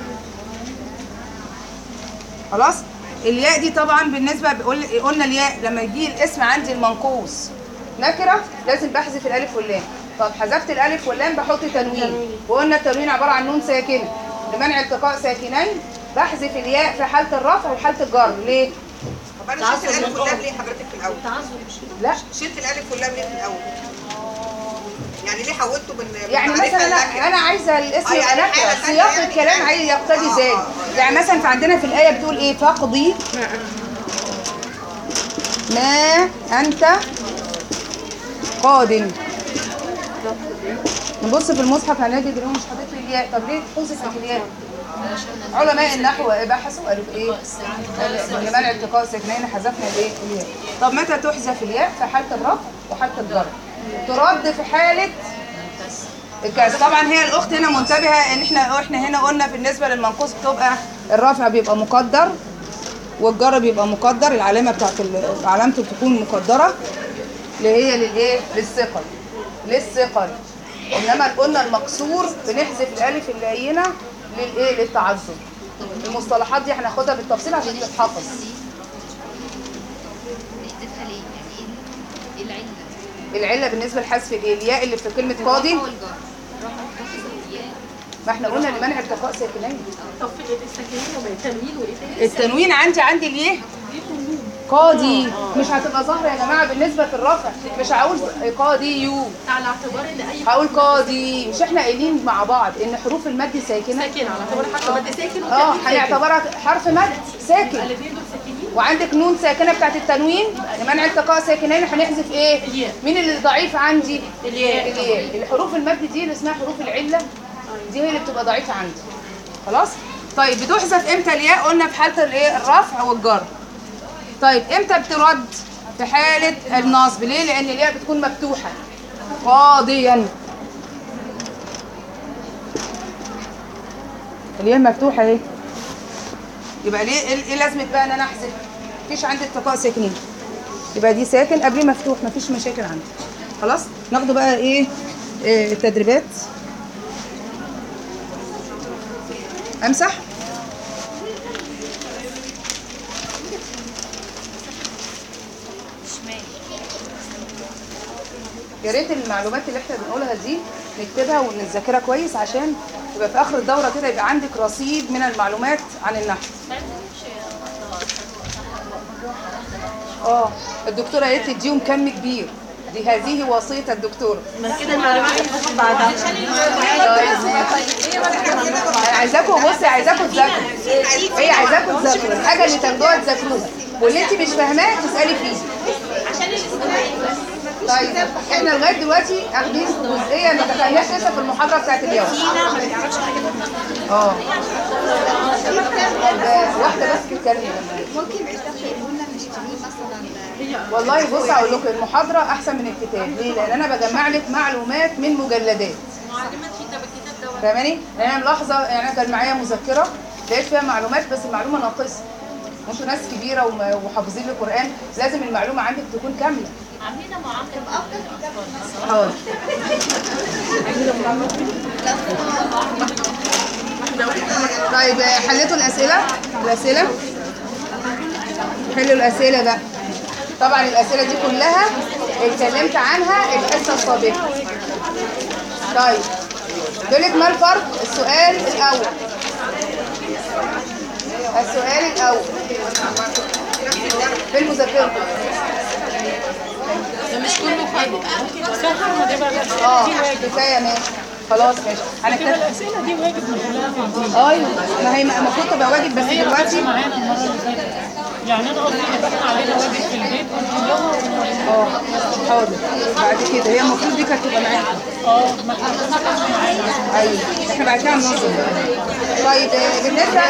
خلاص الياء دي طبعا بالنسبه بقول قلنا الياء لما يجي الاسم عندي المنقوص نكره لازم بحذف الالف واللام طب حذفت الالف واللام بحط تنوين وقلنا التنوين عباره عن نون ساكنه لمنع التقاء ساكنين بحذف الياء في حاله الرفع وحاله الجر ليه طب انا شلت الالف واللام ليه حضرتك في الاول؟ لا شلت الالف واللام ليه في الاول؟ يعني ليه حولته من من يعني معرفة مثلا انا لنكرة؟ انا عايزه الاسم آه، يبقى يعني نكره حالة تانية سياق يعني الكلام يعني- عايز يقتضي آه، ذلك آه، آه. يعني مثلا في عندنا في الايه بتقول ايه تقضي ما انت قاد نبص في المصحف هنجد ان هو مش حاطط لي الياء طب ليه حذفت الياء علماء النحو بحثوا قالوا ايه قال لمنع التقاء ساكنين حذفنا الايه الياء طب متى تحذف الياء في حاله الرفع وحاله الجر ترد في حاله الكسر طبعا هي الاخت هنا منتبهه ان احنا احنا هنا قلنا بالنسبه للمنقوص بتبقى الرفع بيبقى مقدر والجر بيبقى مقدر العلامه بتاعت ال- علامته بتكون مقدره اللي هي للايه للثقل للثقل انما قلنا المكسور بنحذف الالف اللينه للايه للتعذر المصطلحات دي هناخدها بالتفصيل عشان تتحفظ نحذفها ليه؟ يعني ايه ال- ايه العلة؟ العله بالنسبه لحذف الايه الياء اللي في كلمه قاضي الرفع والجر رفع وكسر الياء ما احنا قلنا لمنع التقاء ساكنين طب في الساكنين والتنوين وايه تاني؟ التنوين عندي عندي اليه قاضي مش هتبقى ظاهره يا جماعه بالنسبه للرفع مش هقول قاضي يو على اعتبار ان اي هقول قاضي مش احنا قايلين مع بعض ان حروف المد ساكنه ساكن على اعتبار حرف مد ساكن اه والتاني ساكن. هنعتبرها حرف مد ساكن الاثنين دول ساكنين وعندك نون ساكنه بتاعت التنوين لمنع التقاء ساكنين هنحذف ايه الياء. مين اللي ضعيف عندي الياء. الياء الحروف المد دي اللي اسمها حروف العله دي هي اللي بتبقى ضعيفه عندي خلاص طيب بتحذف امتى الياء قلنا في حاله الايه الرفع والجر طيب امتى بترد في حاله النصب ليه لان الياء بتكون مفتوحه قاضيا الياء مفتوحه اهي يبقى ليه ايه إيه لازمه بقى ان انا احذف مفيش عندي التقاء ساكنين يبقى دي ساكن قبليه مفتوح مفيش مشاكل عندي خلاص ناخده بقى ايه, إيه التدريبات امسح يا ريت المعلومات اللي احنا بنقولها دي نكتبها ونذاكرها كويس عشان يبقى في اخر الدوره كده يبقى عندك رصيد من المعلومات عن النحو اه الدكتوره قالت لي اديهم كم كبير دي هذه وصيه الدكتوره من كده المعلومات هتاخد بعدها انا عايزاكم بصي عايزاكم تذاكروا هي عايزاكم تذاكروا الحاجه اللي تاخدوها تذاكروها واللي انت مش فاهماه تسالي فيه طيب احنا لغايه دلوقتي اخدين جزئيه ما دخلناش لسه في المحاضره بتاعت اليوم اه طب واحده بس تتكلم ممكن تستخدمونا نشتريه مثلا والله بص هقول لكم المحاضره احسن من الكتاب ليه لان انا بجمع لك معلومات من مجلدات معلمات في كتاب الكتاب ده فاهماني لان انا ملاحظه يعني انا كان معايا مذكره لقيت فيها معلومات بس المعلومه ناقصه مش ناس كبيره وم- وحافظين القران لازم المعلومه عندك تكون كامله عاملين معامله حاضر طيب حليتوا الاسئله الاسئله حلوا الاسئله بقى طبعا الاسئله دي كلها اتكلمت عنها الحصه السابقه طيب بيقول لك ما الفرق السؤال الاول السؤال الاول في المذاكره ده مش كله خد اه كفايه ماشي خلاص ماشي هنكتب الأسئلة دي واجب نحلها في الدين ايوه ما هي المفروض تبقى واجب بس هي دلوقتي بتحصل معانا المرة اللي فاتت يعني أنا قصدي إن إحنا علينا واجب في البيت ونحلها اه حاضر بعد كده هي المفروض دي كانت تبقى معاكم اه ما حصلش معانا ايوه احنا بعد كده هننظم طيب آه، بالنسبه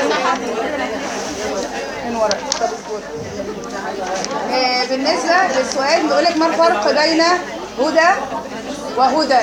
من ورا طب اصبر آه، بالنسبه للسؤال بيقول لك ما الفرق بين هدى وهدى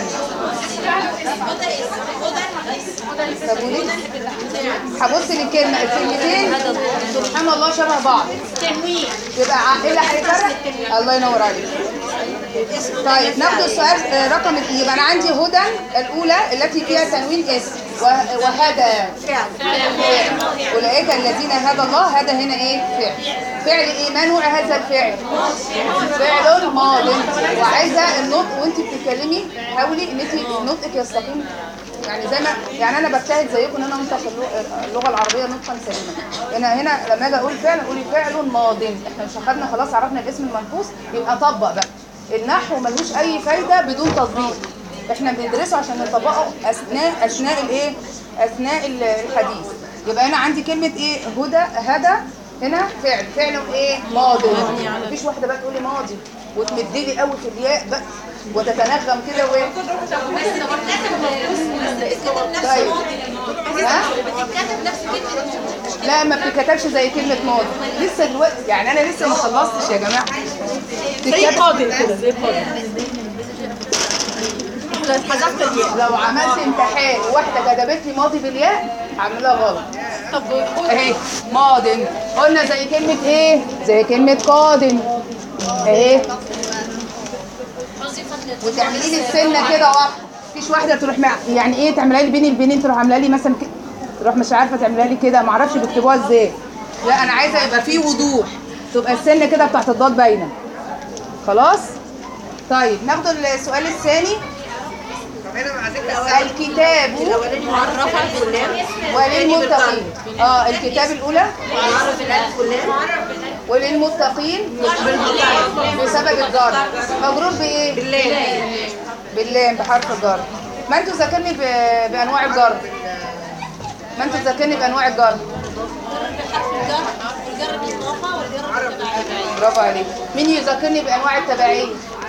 طب وليه؟ هبص للكلمه الكلمتين سبحان الله شبه بعض تنوين يبقى ع- ايه اللي هيفرق الله ينور عليك طيب ناخد السؤال آه، رقم اتنين. يبقى انا عندي هدى الاولى التي فيها تنوين اسم وه- وهدى فعل اولئك الذين هدى الله هدى هنا ايه فعل فعل ايه ما نوع هذا الفعل فعل ماض وعايزه النطق وانت بتتكلمي حاولي ان انت نطقك يستقيم يعني زي ما يعني انا بجتهد زيكم ان انا انطق اللغ- اللغه العربيه نطقا سليما هنا هنا لما اجي اقول فعل اقول فعل ماض احنا مش اخدنا خلاص عرفنا الاسم المنفوس يبقى طبق بقى النحو ملوش اي فايده بدون تطبيق احنا بندرسه عشان نطبقه اثناء اثناء الايه اثناء ال- الحديث يبقى انا عندي كلمه ايه هدى هدى هنا فعل فعل ايه ماضي مفيش واحده بقى تقولي ماضي وتمدلي قوي في الياء بقى وتتنغم كده و طيب ها لا ما بتتكتبش زي كلمه ماضي لسه دلوقتي يعني انا لسه ما خلصتش يا جماعه زي قاضي كده زي قاضي حذفت الياء لو عملت امتحان وواحده كتبت لي ماضي بالياء هعملها غلط طب اهي ماض قلنا زي كلمة ايه؟ زي كلمة قادم اهي وتعملي لي السنة كده واحدة مفيش واحدة تروح مع يعني ايه تعملها لي بين البنين تروح عاملها لي مثلا كده تروح مش عارفة تعملها لي كده معرفش بيكتبوها ازاي لا انا عايزة يبقى فيه وضوح تبقى السنة كده بتاعت الضاد باينة خلاص؟ طيب ناخد السؤال الثاني طب هنا مع ذكر الكتاب معرفة باللام وللمتقين اه الكتاب الاولى معرف الألف واللام وللمتقين بسبب الجر مجرور بايه باللام باللام بحرف الجر ما انتوا ذاكرني ب- بانواع الجر ما انتوا ذاكرني بانواع الجر والجر بالإضافة والجر بالتبعية برافو عليك مين يذكرني بانواع التبعيه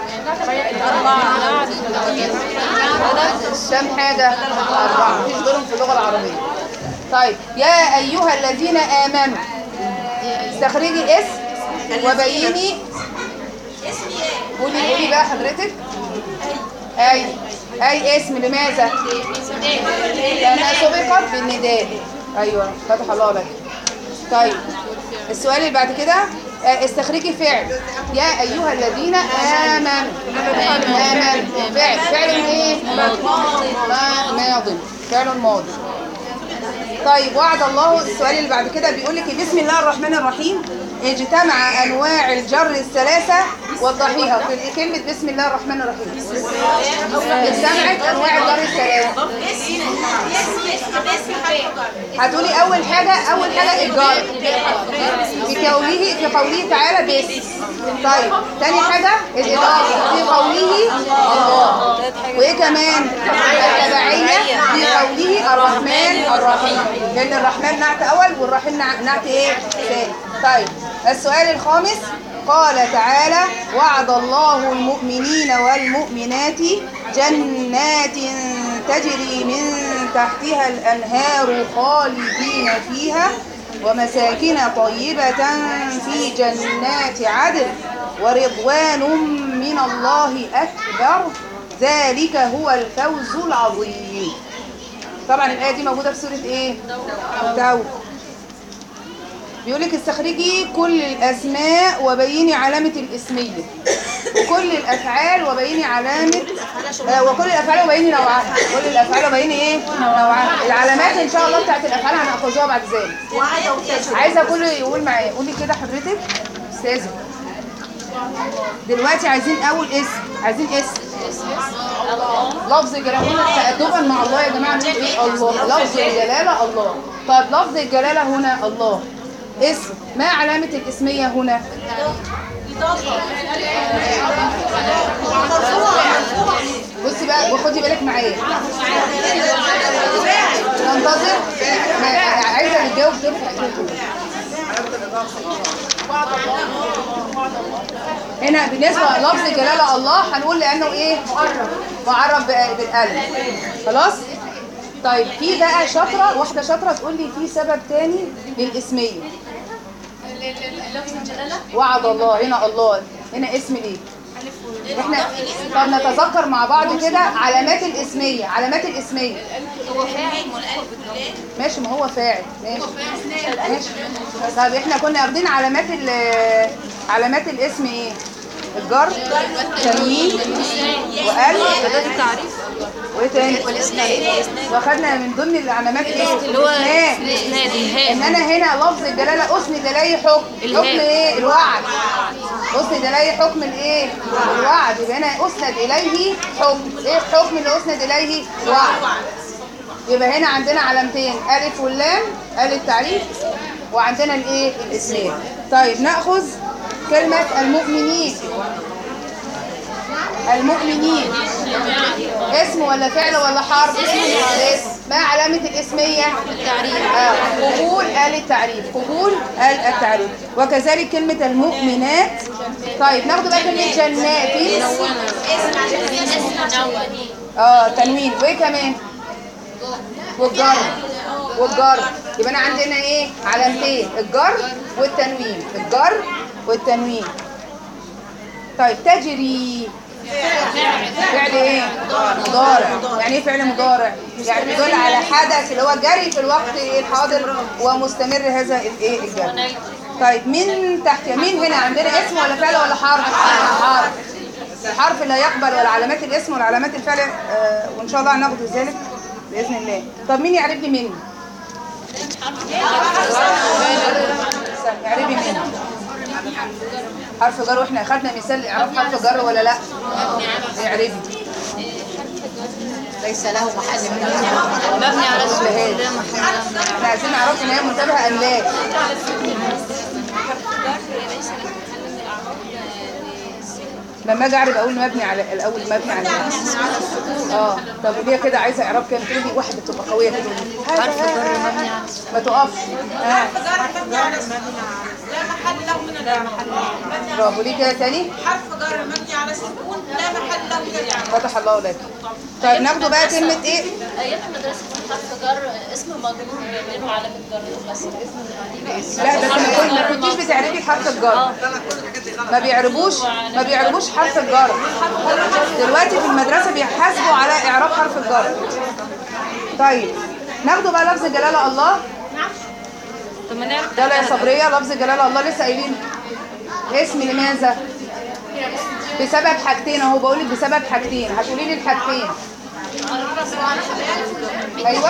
كم حاجه اربعه مفيش غيرهم في اللغه العربيه طيب يا ايها الذين امنوا استخرجي اسم وبيني قولي قولي بقى حضرتك اي اي اسم لماذا لانها سبقت بالنداء ايوه فتح الله لك طيب السؤال اللي بعد كده آه، استخرجي فعل يا ايها الذين امنوا امنوا فعل فعل ايه ما- ماضي فعل ماضي طيب وعد الله السؤال اللي بعد كده بيقول لك بسم الله الرحمن الرحيم اجتمع انواع الجر الثلاثه وضحيها في كلمه بسم الله الرحمن الرحيم اجتمعت انواع الجر الثلاثه هتقولي اول حاجه اول حاجه الجر في قوله في قوله تعالى باسم طيب تاني حاجه الاضافه في قوله الله وايه كمان التبعيه في قوله الرحمن الرحيم لان الرحمن نعت اول والرحيم نع- نعت ايه ثاني طيب السؤال الخامس قال تعالى وعد الله المؤمنين والمؤمنات جنات تجري من تحتها الأنهار خالدين فيها ومساكن طيبة في جنات عدن ورضوان من الله أكبر ذلك هو الفوز العظيم طبعا الآية دي موجودة في سورة إيه؟ التوبة بيقول لك استخرجي كل الأسماء وبيني علامة الاسمية وكل الأفعال وبيني علامة آه وكل الأفعال وبيني نوعها كل الأفعال وبيني إيه؟ نوعها العلامات إن شاء الله بتاعت الأفعال هنأخذوها بعد ذلك وعد وكذب عايزة كله يقول معايا قولي كده حضرتك أستاذة دلوقتي عايزين أول اسم عايزين اسم لفظ الجلالة تأدبا مع الله يا جماعة نقول إيه الله لفظ الجلالة الله طيب لفظ الجلالة هنا الله اسم ما علامة الاسمية هنا بصي بقى وخدي بالك معايا ننتظر ما- عايزه اللي تجاوب ترفع ايديها هنا بالنسبه لفظ جلاله الله هنقول لانه ايه معرف ب- بالقلم خلاص طيب في بقى شطره واحده شطره تقول لي في سبب تاني للاسميه لفظ الجلالة وعد الله هنا الله هنا اسم ليه احنا طب نتذكر مع بعض كده علامات الاسميه علامات الاسميه ماشي ما هو فاعل ماشي ماشي طب احنا كنا واخدين علامات ال- علامات الاسم ايه الجر تنوين وقلب وايه تاني واخدنا من ضمن العلامات ايه اللي هو الاسنان الاسنان الهاء ان انا هنا لفظ الجلاله اسند اليه حكم الهاء. حكم ايه الوعد اسند اليه حكم الايه الوعد يبقى هنا اسند اليه حكم ايه الحكم اللي اسند اليه وعد يبقى هنا عندنا علامتين الف واللام الف تعريف وعندنا الايه الاسنان طيب ناخذ كلمه المؤمنين المؤمنين اسم ولا فعل ولا حرف اسم ما علامة الاسمية؟ التعريف آه. قبول آل التعريف قبول آل التعريف وكذلك كلمة المؤمنات طيب ناخد بقى كلمة جنات في اه تنوين وايه كمان؟ والجر والجر يبقى انا عندي هنا ايه علامتين الجر والتنوين الجر والتنوين طيب تجري فعل ايه مضارع يعني ايه فعل مضارع يعني بيدل على حدث اللي هو جري في الوقت إيه الحاضر ومستمر هذا الايه الجري طيب من تحت مين هنا عندنا اسم ولا فعل ولا حرف حرف الحرف لا يقبل ولا علامات الاسم ولا علامات الفعل آه وان شاء الله هناخد ذلك باذن الله طب مين يعرف لي مين اعربي مين حرف جر واحنا اخدنا مثال اعراب حرف جر ولا لا اعربي ليس له محل من الاعراب مبني على السهاد احنا عايزين نعرف ان هي منتبهه ام لا لما اجي اعرب اقول مبني على الاول مبني على اه طب وليه كده عايزه اعراب كام تقول لي واحده تبقى قويه كده حرف جر مبني على ما تقفش اه جر مبني على السكون لا محل له من الاعراب برافو ليه كده تاني حرف جر مبني على السكون لا محل له من الاعراب فتح الله لك طيب ناخده بقى كلمه ايه ايام المدرسه في حرف جر اسم مجرور منه علامه جر بس لا بس ما كنت ما كنتيش بتعرفي حرف الجر ما بيعربوش ما بيعربوش حرف الجر دلوقتي في المدرسه بيحاسبوا على اعراب حرف الجر طيب ناخده بقى لفظ جلاله الله طب ما نعرف ده لا يا صبريه لفظ جلاله الله لسه قايلين اسم لماذا بسبب حاجتين اهو بقول لك بسبب حاجتين هتقولي لي الحاجتين ايوه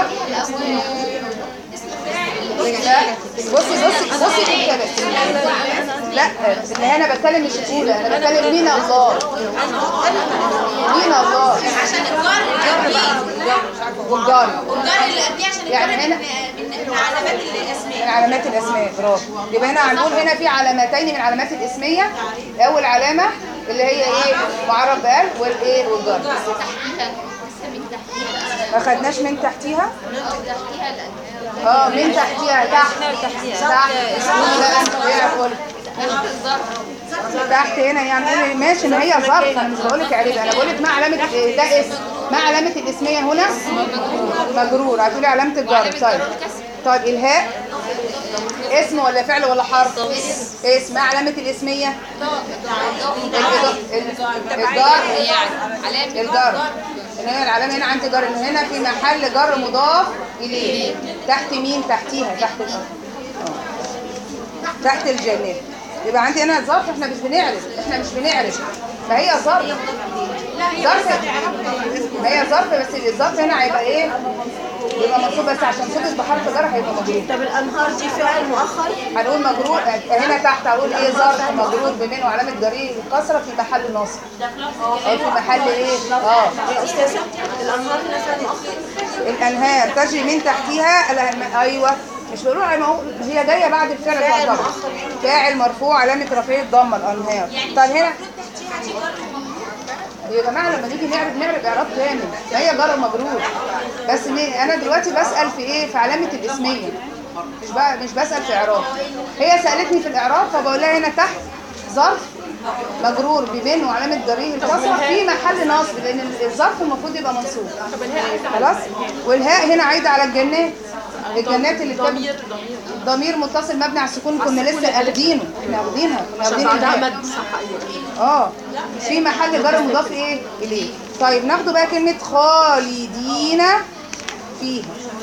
لا بصي بصي بصي في الكلام لا اللي انا بتكلم مش الاولى انا بتكلم مين الله مين الله عشان الجر الجر والجار والجر اللي قبليه عشان يعني الجر هنا- من من من علامات الاسماء من علامات الاسماء برافو يبقى هنا هنقول هنا في علامتين من علامات الاسميه اول علامه اللي هي ايه معرف بال والايه والجر تحتيها لسه من تحتيها ما خدناش من تحتيها او تحتيها الانهار اه من تحتيها تحت تحت لا انت ايه اقول تحت هنا يعني قولي ماشي ما هي ظرف انا مش بقول لك عربي انا بقول لك ما علامه إيه؟ ده اسم ما علامه الاسميه هنا مجرور هتقولي علامه الجر طيب طيب الهاء اسم ولا فعل ولا حرف اسم ما علامه الاسميه الإضا- ال- الجر الجر ان هي العلامه هنا عندي جر ان هنا في محل جر مضاف اليه تحت مين تحتيها تحت الارض آه. تحت الجنات يبقى عندي هنا ظرف احنا مش بنعرف احنا مش بنعرف ما هي ظرف ظرف ما هي ظرف بس الظرف هنا هيبقى ايه يبقى منصوب بس عشان صفت بحرف جر هيبقى مجرور طب الانهار دي فعل مؤخر هنقول مجرور هنا تحت هقول ايه ظرف مجرور بمن وعلامه جريه الكسره في محل نصب او في محل ايه اه يا استاذه الانهار هنا فعل مؤخر الانهار تجري من تحتها الأنهار. ايوه مش بقول ما هو هي جايه بعد الفعل فاعل طبعا فاعل مرفوع علامه رفعه الضمه الانهار طب هنا يا جماعه لما نيجي نعرف نعرف اعراب كامل ما هي جر مجرور بس مي- انا دلوقتي بسال في ايه في علامه الاسميه مش بقى مش بسال في اعراب هي سالتني في الاعراب فبقول لها هنا تحت ظرف مجرور ببين وعلامه جريه الكسره في محل نصب لان الظرف المفروض يبقى منصوب خلاص والهاء هنا عايده على الجنات الجنات اللي بتبني ضمير متصل مبني على السكون كنا لسه اخدينه احنا واخدينها كنا واخدين الهاء. اه في محل جر مضاف ايه اليه طيب ناخده بقى كلمه خالدين فيها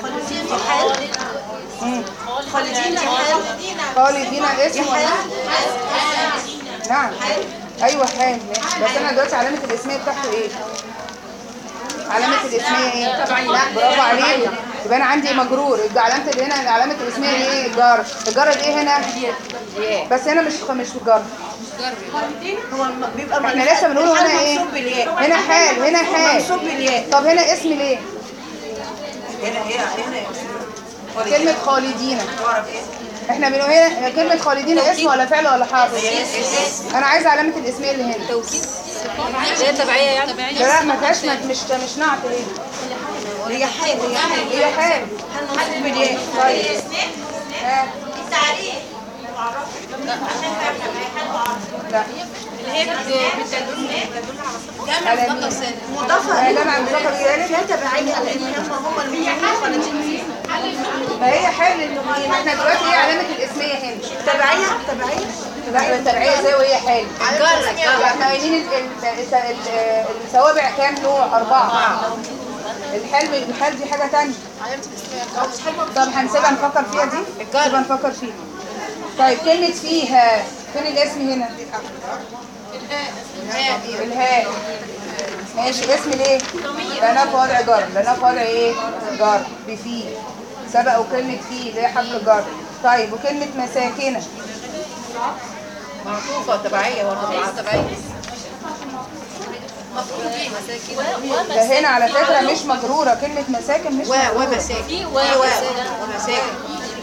مم. خالدين دي حال خالدين اسم ولا نعم ايوه حال ماشي بس انا دلوقتي علامه الاسميه بتاعته ايه علامه الاسميه ايه لا برافو عليك يبقى انا عندي مجرور يبقى علامه اللي هنا علامه الاسميه ايه الجر الجر ايه هنا بس هنا مش مش جر هو الم- بيبقى احنا لسه بنقول هنا الحال ايه منصوب بالياء هنا حال هنا حال منصوب بالياء طب هنا اسم ليه هنا هي هنا كلمه خالدين تعرف ايه؟ احنا بنقول هنا كلمه خالدين اسم ولا فعل ولا حرف انا عايزه علامه الاسميه اللي هنا هي تبعيه يعني لا لا ما فيهاش ما- مش مش نعت ايه هي حال هي حال هي حال حال منصوب بالياء طيب ها التعريف عشان فاهمه ما هي حد معرف لا اللي هي بت- بتدل بتدل على صفه على مين؟ مضافة آه، لا مع المضافة بذلك فيها تبعية لأن هم هم المخالطين فيها ما هي حال النموين ما احنا دلوقتي ايه علامة الاسمية هنا تبعية تبعية لا التبعية زي وهي حال احنا قايلين ال- ال- ال- التوابع كام نوع أربعة الحال الحال دي حاجة تانية طب هنسيبها نفكر فيها دي؟ نسيبها نفكر فيها طيب كلمة فيها فين الاسم هنا؟ الهاء ماشي الاسم ليه؟ لأنها في وضع جر لأنها في وضع ايه؟ جر بفيه سبقوا كلمة فيه اللي هي حرف الجر طيب وكلمة مساكنة معطوفة تبعية برضه تبعية ده هنا على فكرة مش مجرورة كلمة مساكن مش مجرورة ومساكن ومساكن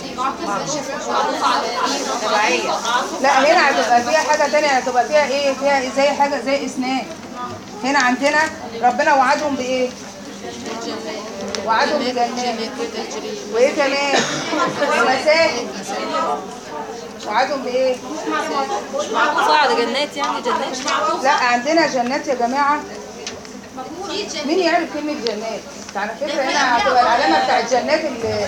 تبعية لا هنا هتبقى فيها حاجة تانية هتبقى فيها ايه فيها زي حاجة زي اسنان هنا عندنا ربنا وعدهم بايه وعدهم بجنات وايه كمان ومساكن وعدهم بايه معطوفة على جنات يعني جنات لا عندنا جنات يا جماعة مين يعرف كلمة جنات؟ على فكرة هنا هتبقى العلامة بتاعت جنات اللي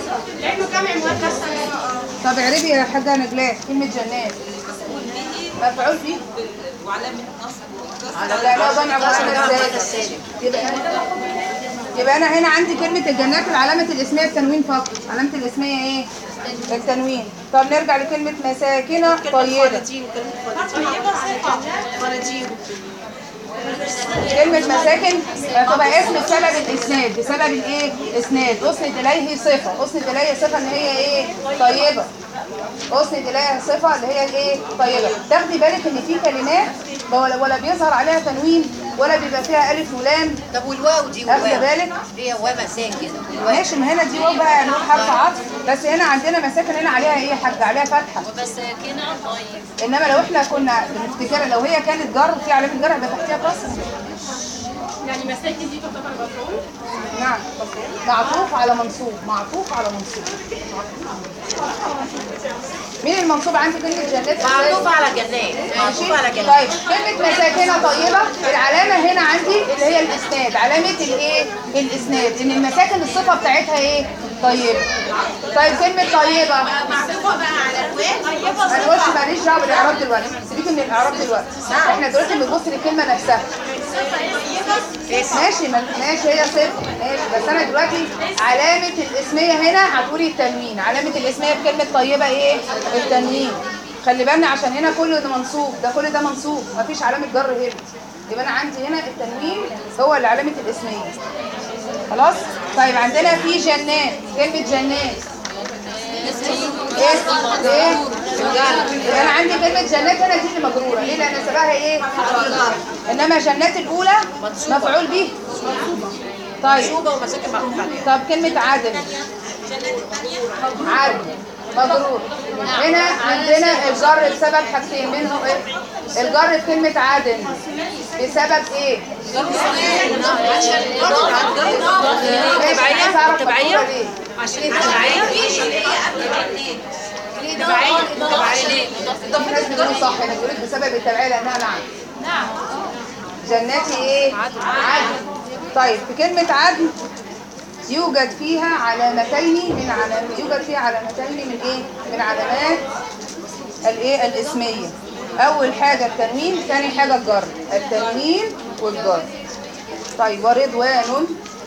طب اعرفي يا حاجة نجلاء كلمة جنات مفعول به وعلامه نصب لا لا ضمع وعلامة السادس يبقى يبقى انا هنا عندي كلمة الجنات العلامة الاسمية التنوين فقط علامة الاسمية ايه؟ التنوين طب نرجع لكلمة مساكن طيبة كلمة مساكن هتبقى اسم بسبب الاسناد بسبب الايه؟ اسناد اسند اليه صفة اسند اليه صفة ان هي ايه؟ طيبة اسند اليها صفة اللي هي الايه؟ طيبة تاخدي بالك ان في كلمات ولا ولا بيظهر عليها تنوين ولا بيبقى فيها الف ولام طب والواو دي اخدة والواو بالك هي ومساكن الواو ماشي ما هنا دي واو بقى نقول حرف عطف بس هنا عندنا مساكن هنا عليها ايه يا حاجة عليها فتحة ومساكن طيب انما لو احنا كنا بنفتكرها لو هي كانت جر في علامة جر هيبقى تحتها كسر يعني مساكن دي تعتبر مفعول نعم معطوف على منصوب معطوف على منصوب مين المنصوب عندي كلمة جنات معطوف على جنات معطوف على جنات طيب كلمة مساكن طيبة العلامة هنا عندي اللي هي الإسناد علامة الإيه؟ الإسناد إن المساكن الصفة بتاعتها إيه؟ طيبة طيب كلمة طيبة معطوفه بقى على الواو ما نقولش ماليش دعوة بالإعراب دلوقتي سيبيكي من الإعراب دلوقتي إحنا دلوقتي بنبص للكلمة نفسها ماشي ما- ماشي هي صفر ماشي بس انا دلوقتي علامة الاسمية هنا هتقولي التنوين علامة الاسمية في كلمة طيبة ايه التنوين خلي بالنا عشان هنا كله ده منصوب ده كل ده منصوب مفيش علامة جر هنا يبقى انا عندي هنا التنوين هو اللي علامة الاسمية خلاص طيب عندنا في جنات كلمة جنات ايه ايه يبقى انا عندي كلمة جنات هنا دي اللي مجرورة ليه لان سببها ايه انما جنات الاولى مفعول به طيب شوبة ومساكن معطوف عليها طب كلمة عدل عدل مجرور هنا عندنا الجر بسبب حاجتين منهم ايه الجر في كلمة عدل بسبب ايه تبعية تبعية عشان تبعية تبعية تبعية في ناس بتقول صح انا بقول بسبب التبعية لانها نعم نعم جناتي ايه عدل طيب في كلمة عدل يوجد فيها علامتين من علام يوجد فيها علامتين من ايه من علامات الايه الاسميه اول حاجه التنوين ثاني حاجه الجر التنوين والجر طيب ورضوان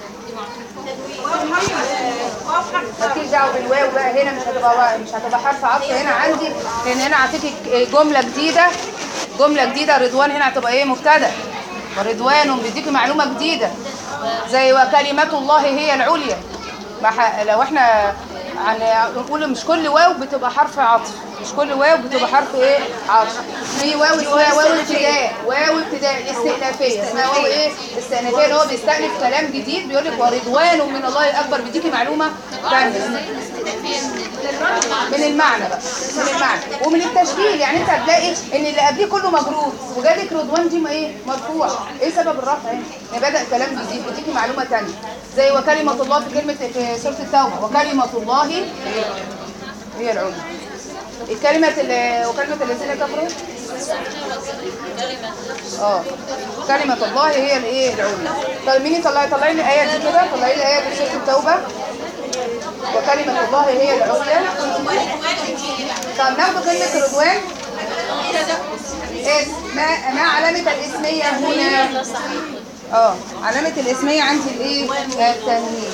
مالكيش دعوه بالواو بقى هنا مش هتبقى مش هتبقى حرف عطف هنا عندي لان هنا اعطيتك جمله جديده جمله جديده رضوان هنا هتبقى ايه مبتدا ورضوان بيديكي معلومه جديده زي وكلمه الله هي العليا ما ح- لو احنا يعني نقول مش كل واو بتبقى حرف عطف مش كل واو بتبقى حرف ايه عطف في واو اسمها واو ابتداء واو ابتداء الاستئنافيه اسمها واو ايه استئنافيه اللي هو بيستأنف كلام جديد بيقول لك ورضوان من الله الاكبر بيديكي معلومه ثانيه من المعنى بقى من المعنى ومن التشكيل يعني انت هتلاقي ان اللي قبليه كله مجرور وجالك رضوان دي ايه مرفوع ايه سبب الرفع هنا يعني بدا كلام جديد بتيجي معلومه ثانيه زي وكلمه الله في كلمه في سوره التوبه وكلمه الله هي العليا الكلمه ال- وكلمه الذين كفروا اه كلمه الله هي الايه العليا طيب مين يطلع طلعي لي الايه دي كده طلعي لي الايه في سوره التوبه وكلمة الله هي العليا طب ناخد كلمة رضوان اسم ما ما علامة الاسمية هنا اه علامة الاسمية عندي الايه التنوين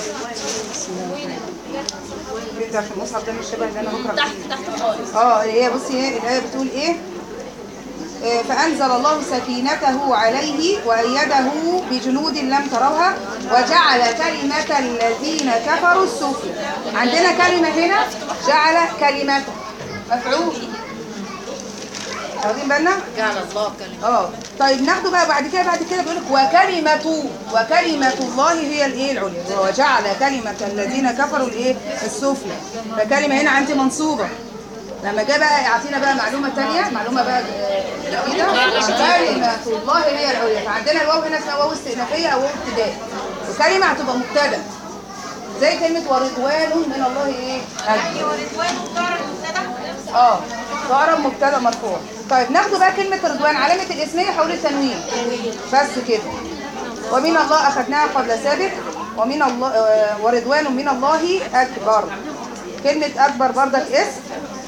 بيرجع في المصحف ده مش شبه اللي انا بقرا تحت فيه تحت خالص اه هي بصي ايه الايه بتقول ايه آه، فأنزل الله سكينته عليه وأيده بجنود لم تروها وجعل كلمة الذين كفروا السفلى عندنا كلمة هنا جعل كلمة مفعول واخدين بالنا؟ جعل الله كلمة اه طيب ناخده بقى بعد كده بعد كده بيقول لك وكلمة وكلمة الله هي الايه العليا وجعل كلمة الذين كفروا الايه السفلى فكلمة هنا عندي منصوبة لما جه بقى يعطينا بقى معلومة تانية معلومة بقى جديدة كلمة الله هي العليا فعندنا الواو هنا اسمها واو استئنافية أو واو ابتدائي وكلمة هتبقى مبتدأ زي كلمة ورضوان من الله ايه؟ أكبر ورضوان وطار المبتدا اه ضرب مبتدا مرفوع طيب ناخده بقى كلمه رضوان علامه الاسميه حول التنوين بس كده ومن الله اخذناها قبل سابق ومن الله آه، ورضوان من الله اكبر كلمه اكبر بردك اسم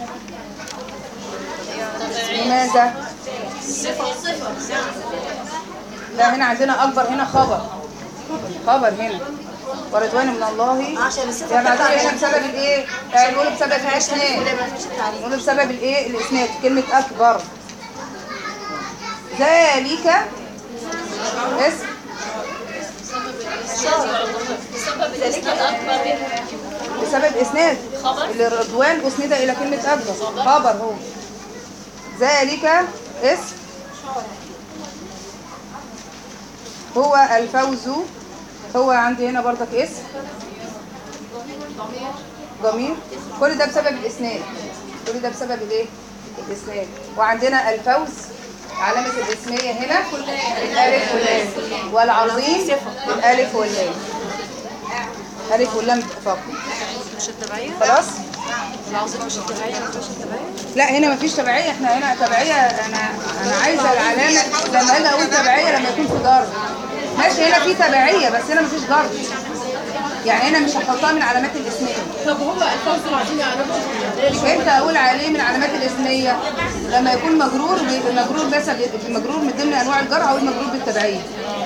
لماذا لا هنا عندنا اكبر هنا خبر خبر هنا ورضوان من الله عشان الصفة يعني بعدين بتاعتها هنا بسبب الايه؟ يعني نقول بسبب الاسناد ما فيش التعريف نقول بسبب الايه الاسناد كلمه اكبر ذلك اسم ذلك الأكبر بسبب اسناد خبر. اللي رضوان اسند الى كلمه اكبر خبر هو ذلك اسم هو الفوز هو عندي هنا برضك اسم ضمير كل ده بسبب الاسناد كل ده بسبب الايه الاسناد وعندنا الفوز علامة الاسمية هنا الألف واللام والعظيم الألف واللام ألف واللام فقط مش التبعية خلاص العظيم مش التبعية مش التبعية لا هنا مفيش تبعية احنا هنا تبعية انا انا عايزة العلامة لما اجي اقول تبعية لما يكون في ضرب ماشي هنا في تبعية بس هنا مفيش ضرب يعني هنا مش هحطها من علامات الاسمية طب هو الفوز العظيم يعرفه امتى اقول عليه من علامات الاسمية لما يكون مجرور ب- مجرور بس ب- مجرور من ضمن انواع الجر اقول مجرور بالتبعية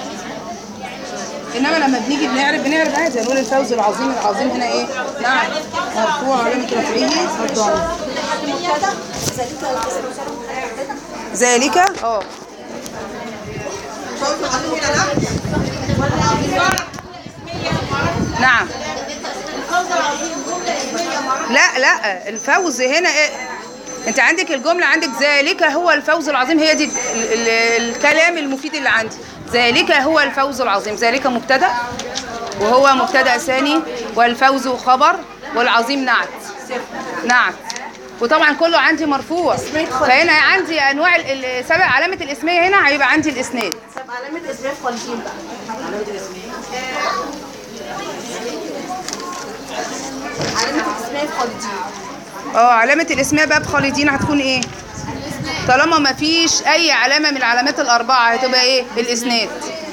انما لما بنيجي بنعرف بنعرف عادي نقول الفوز العظيم العظيم هنا ايه نعم مرفوع علامة رفعه الضم ذلك اه صوت العظيم هنا لا نعم لا لا الفوز هنا إيه؟ انت عندك الجملة عندك ذلك هو الفوز العظيم هي دي ال ال الكلام المفيد اللي عندي ذلك هو الفوز العظيم ذلك مبتدا وهو مبتدا ثاني والفوز خبر والعظيم نعت نعت وطبعا كله عندي مرفوع فهنا عندي انواع ال- ال- سبع علامه الاسميه هنا هيبقى عندي الاسناد طب علامة اسمها خالصين بقى علامة اسمها خالصين اه علامة الاسماء بقى بخالدين هتكون ايه؟ طالما ما فيش اي علامة من العلامات الاربعة هتبقى ايه؟ الاسناد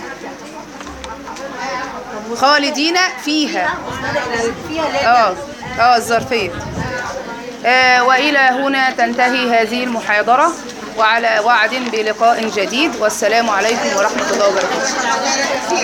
خالدين فيها فيها لا اه اه الظرفية آه والى هنا تنتهي هذه المحاضرة وعلى وعد بلقاء جديد والسلام عليكم ورحمة الله وبركاته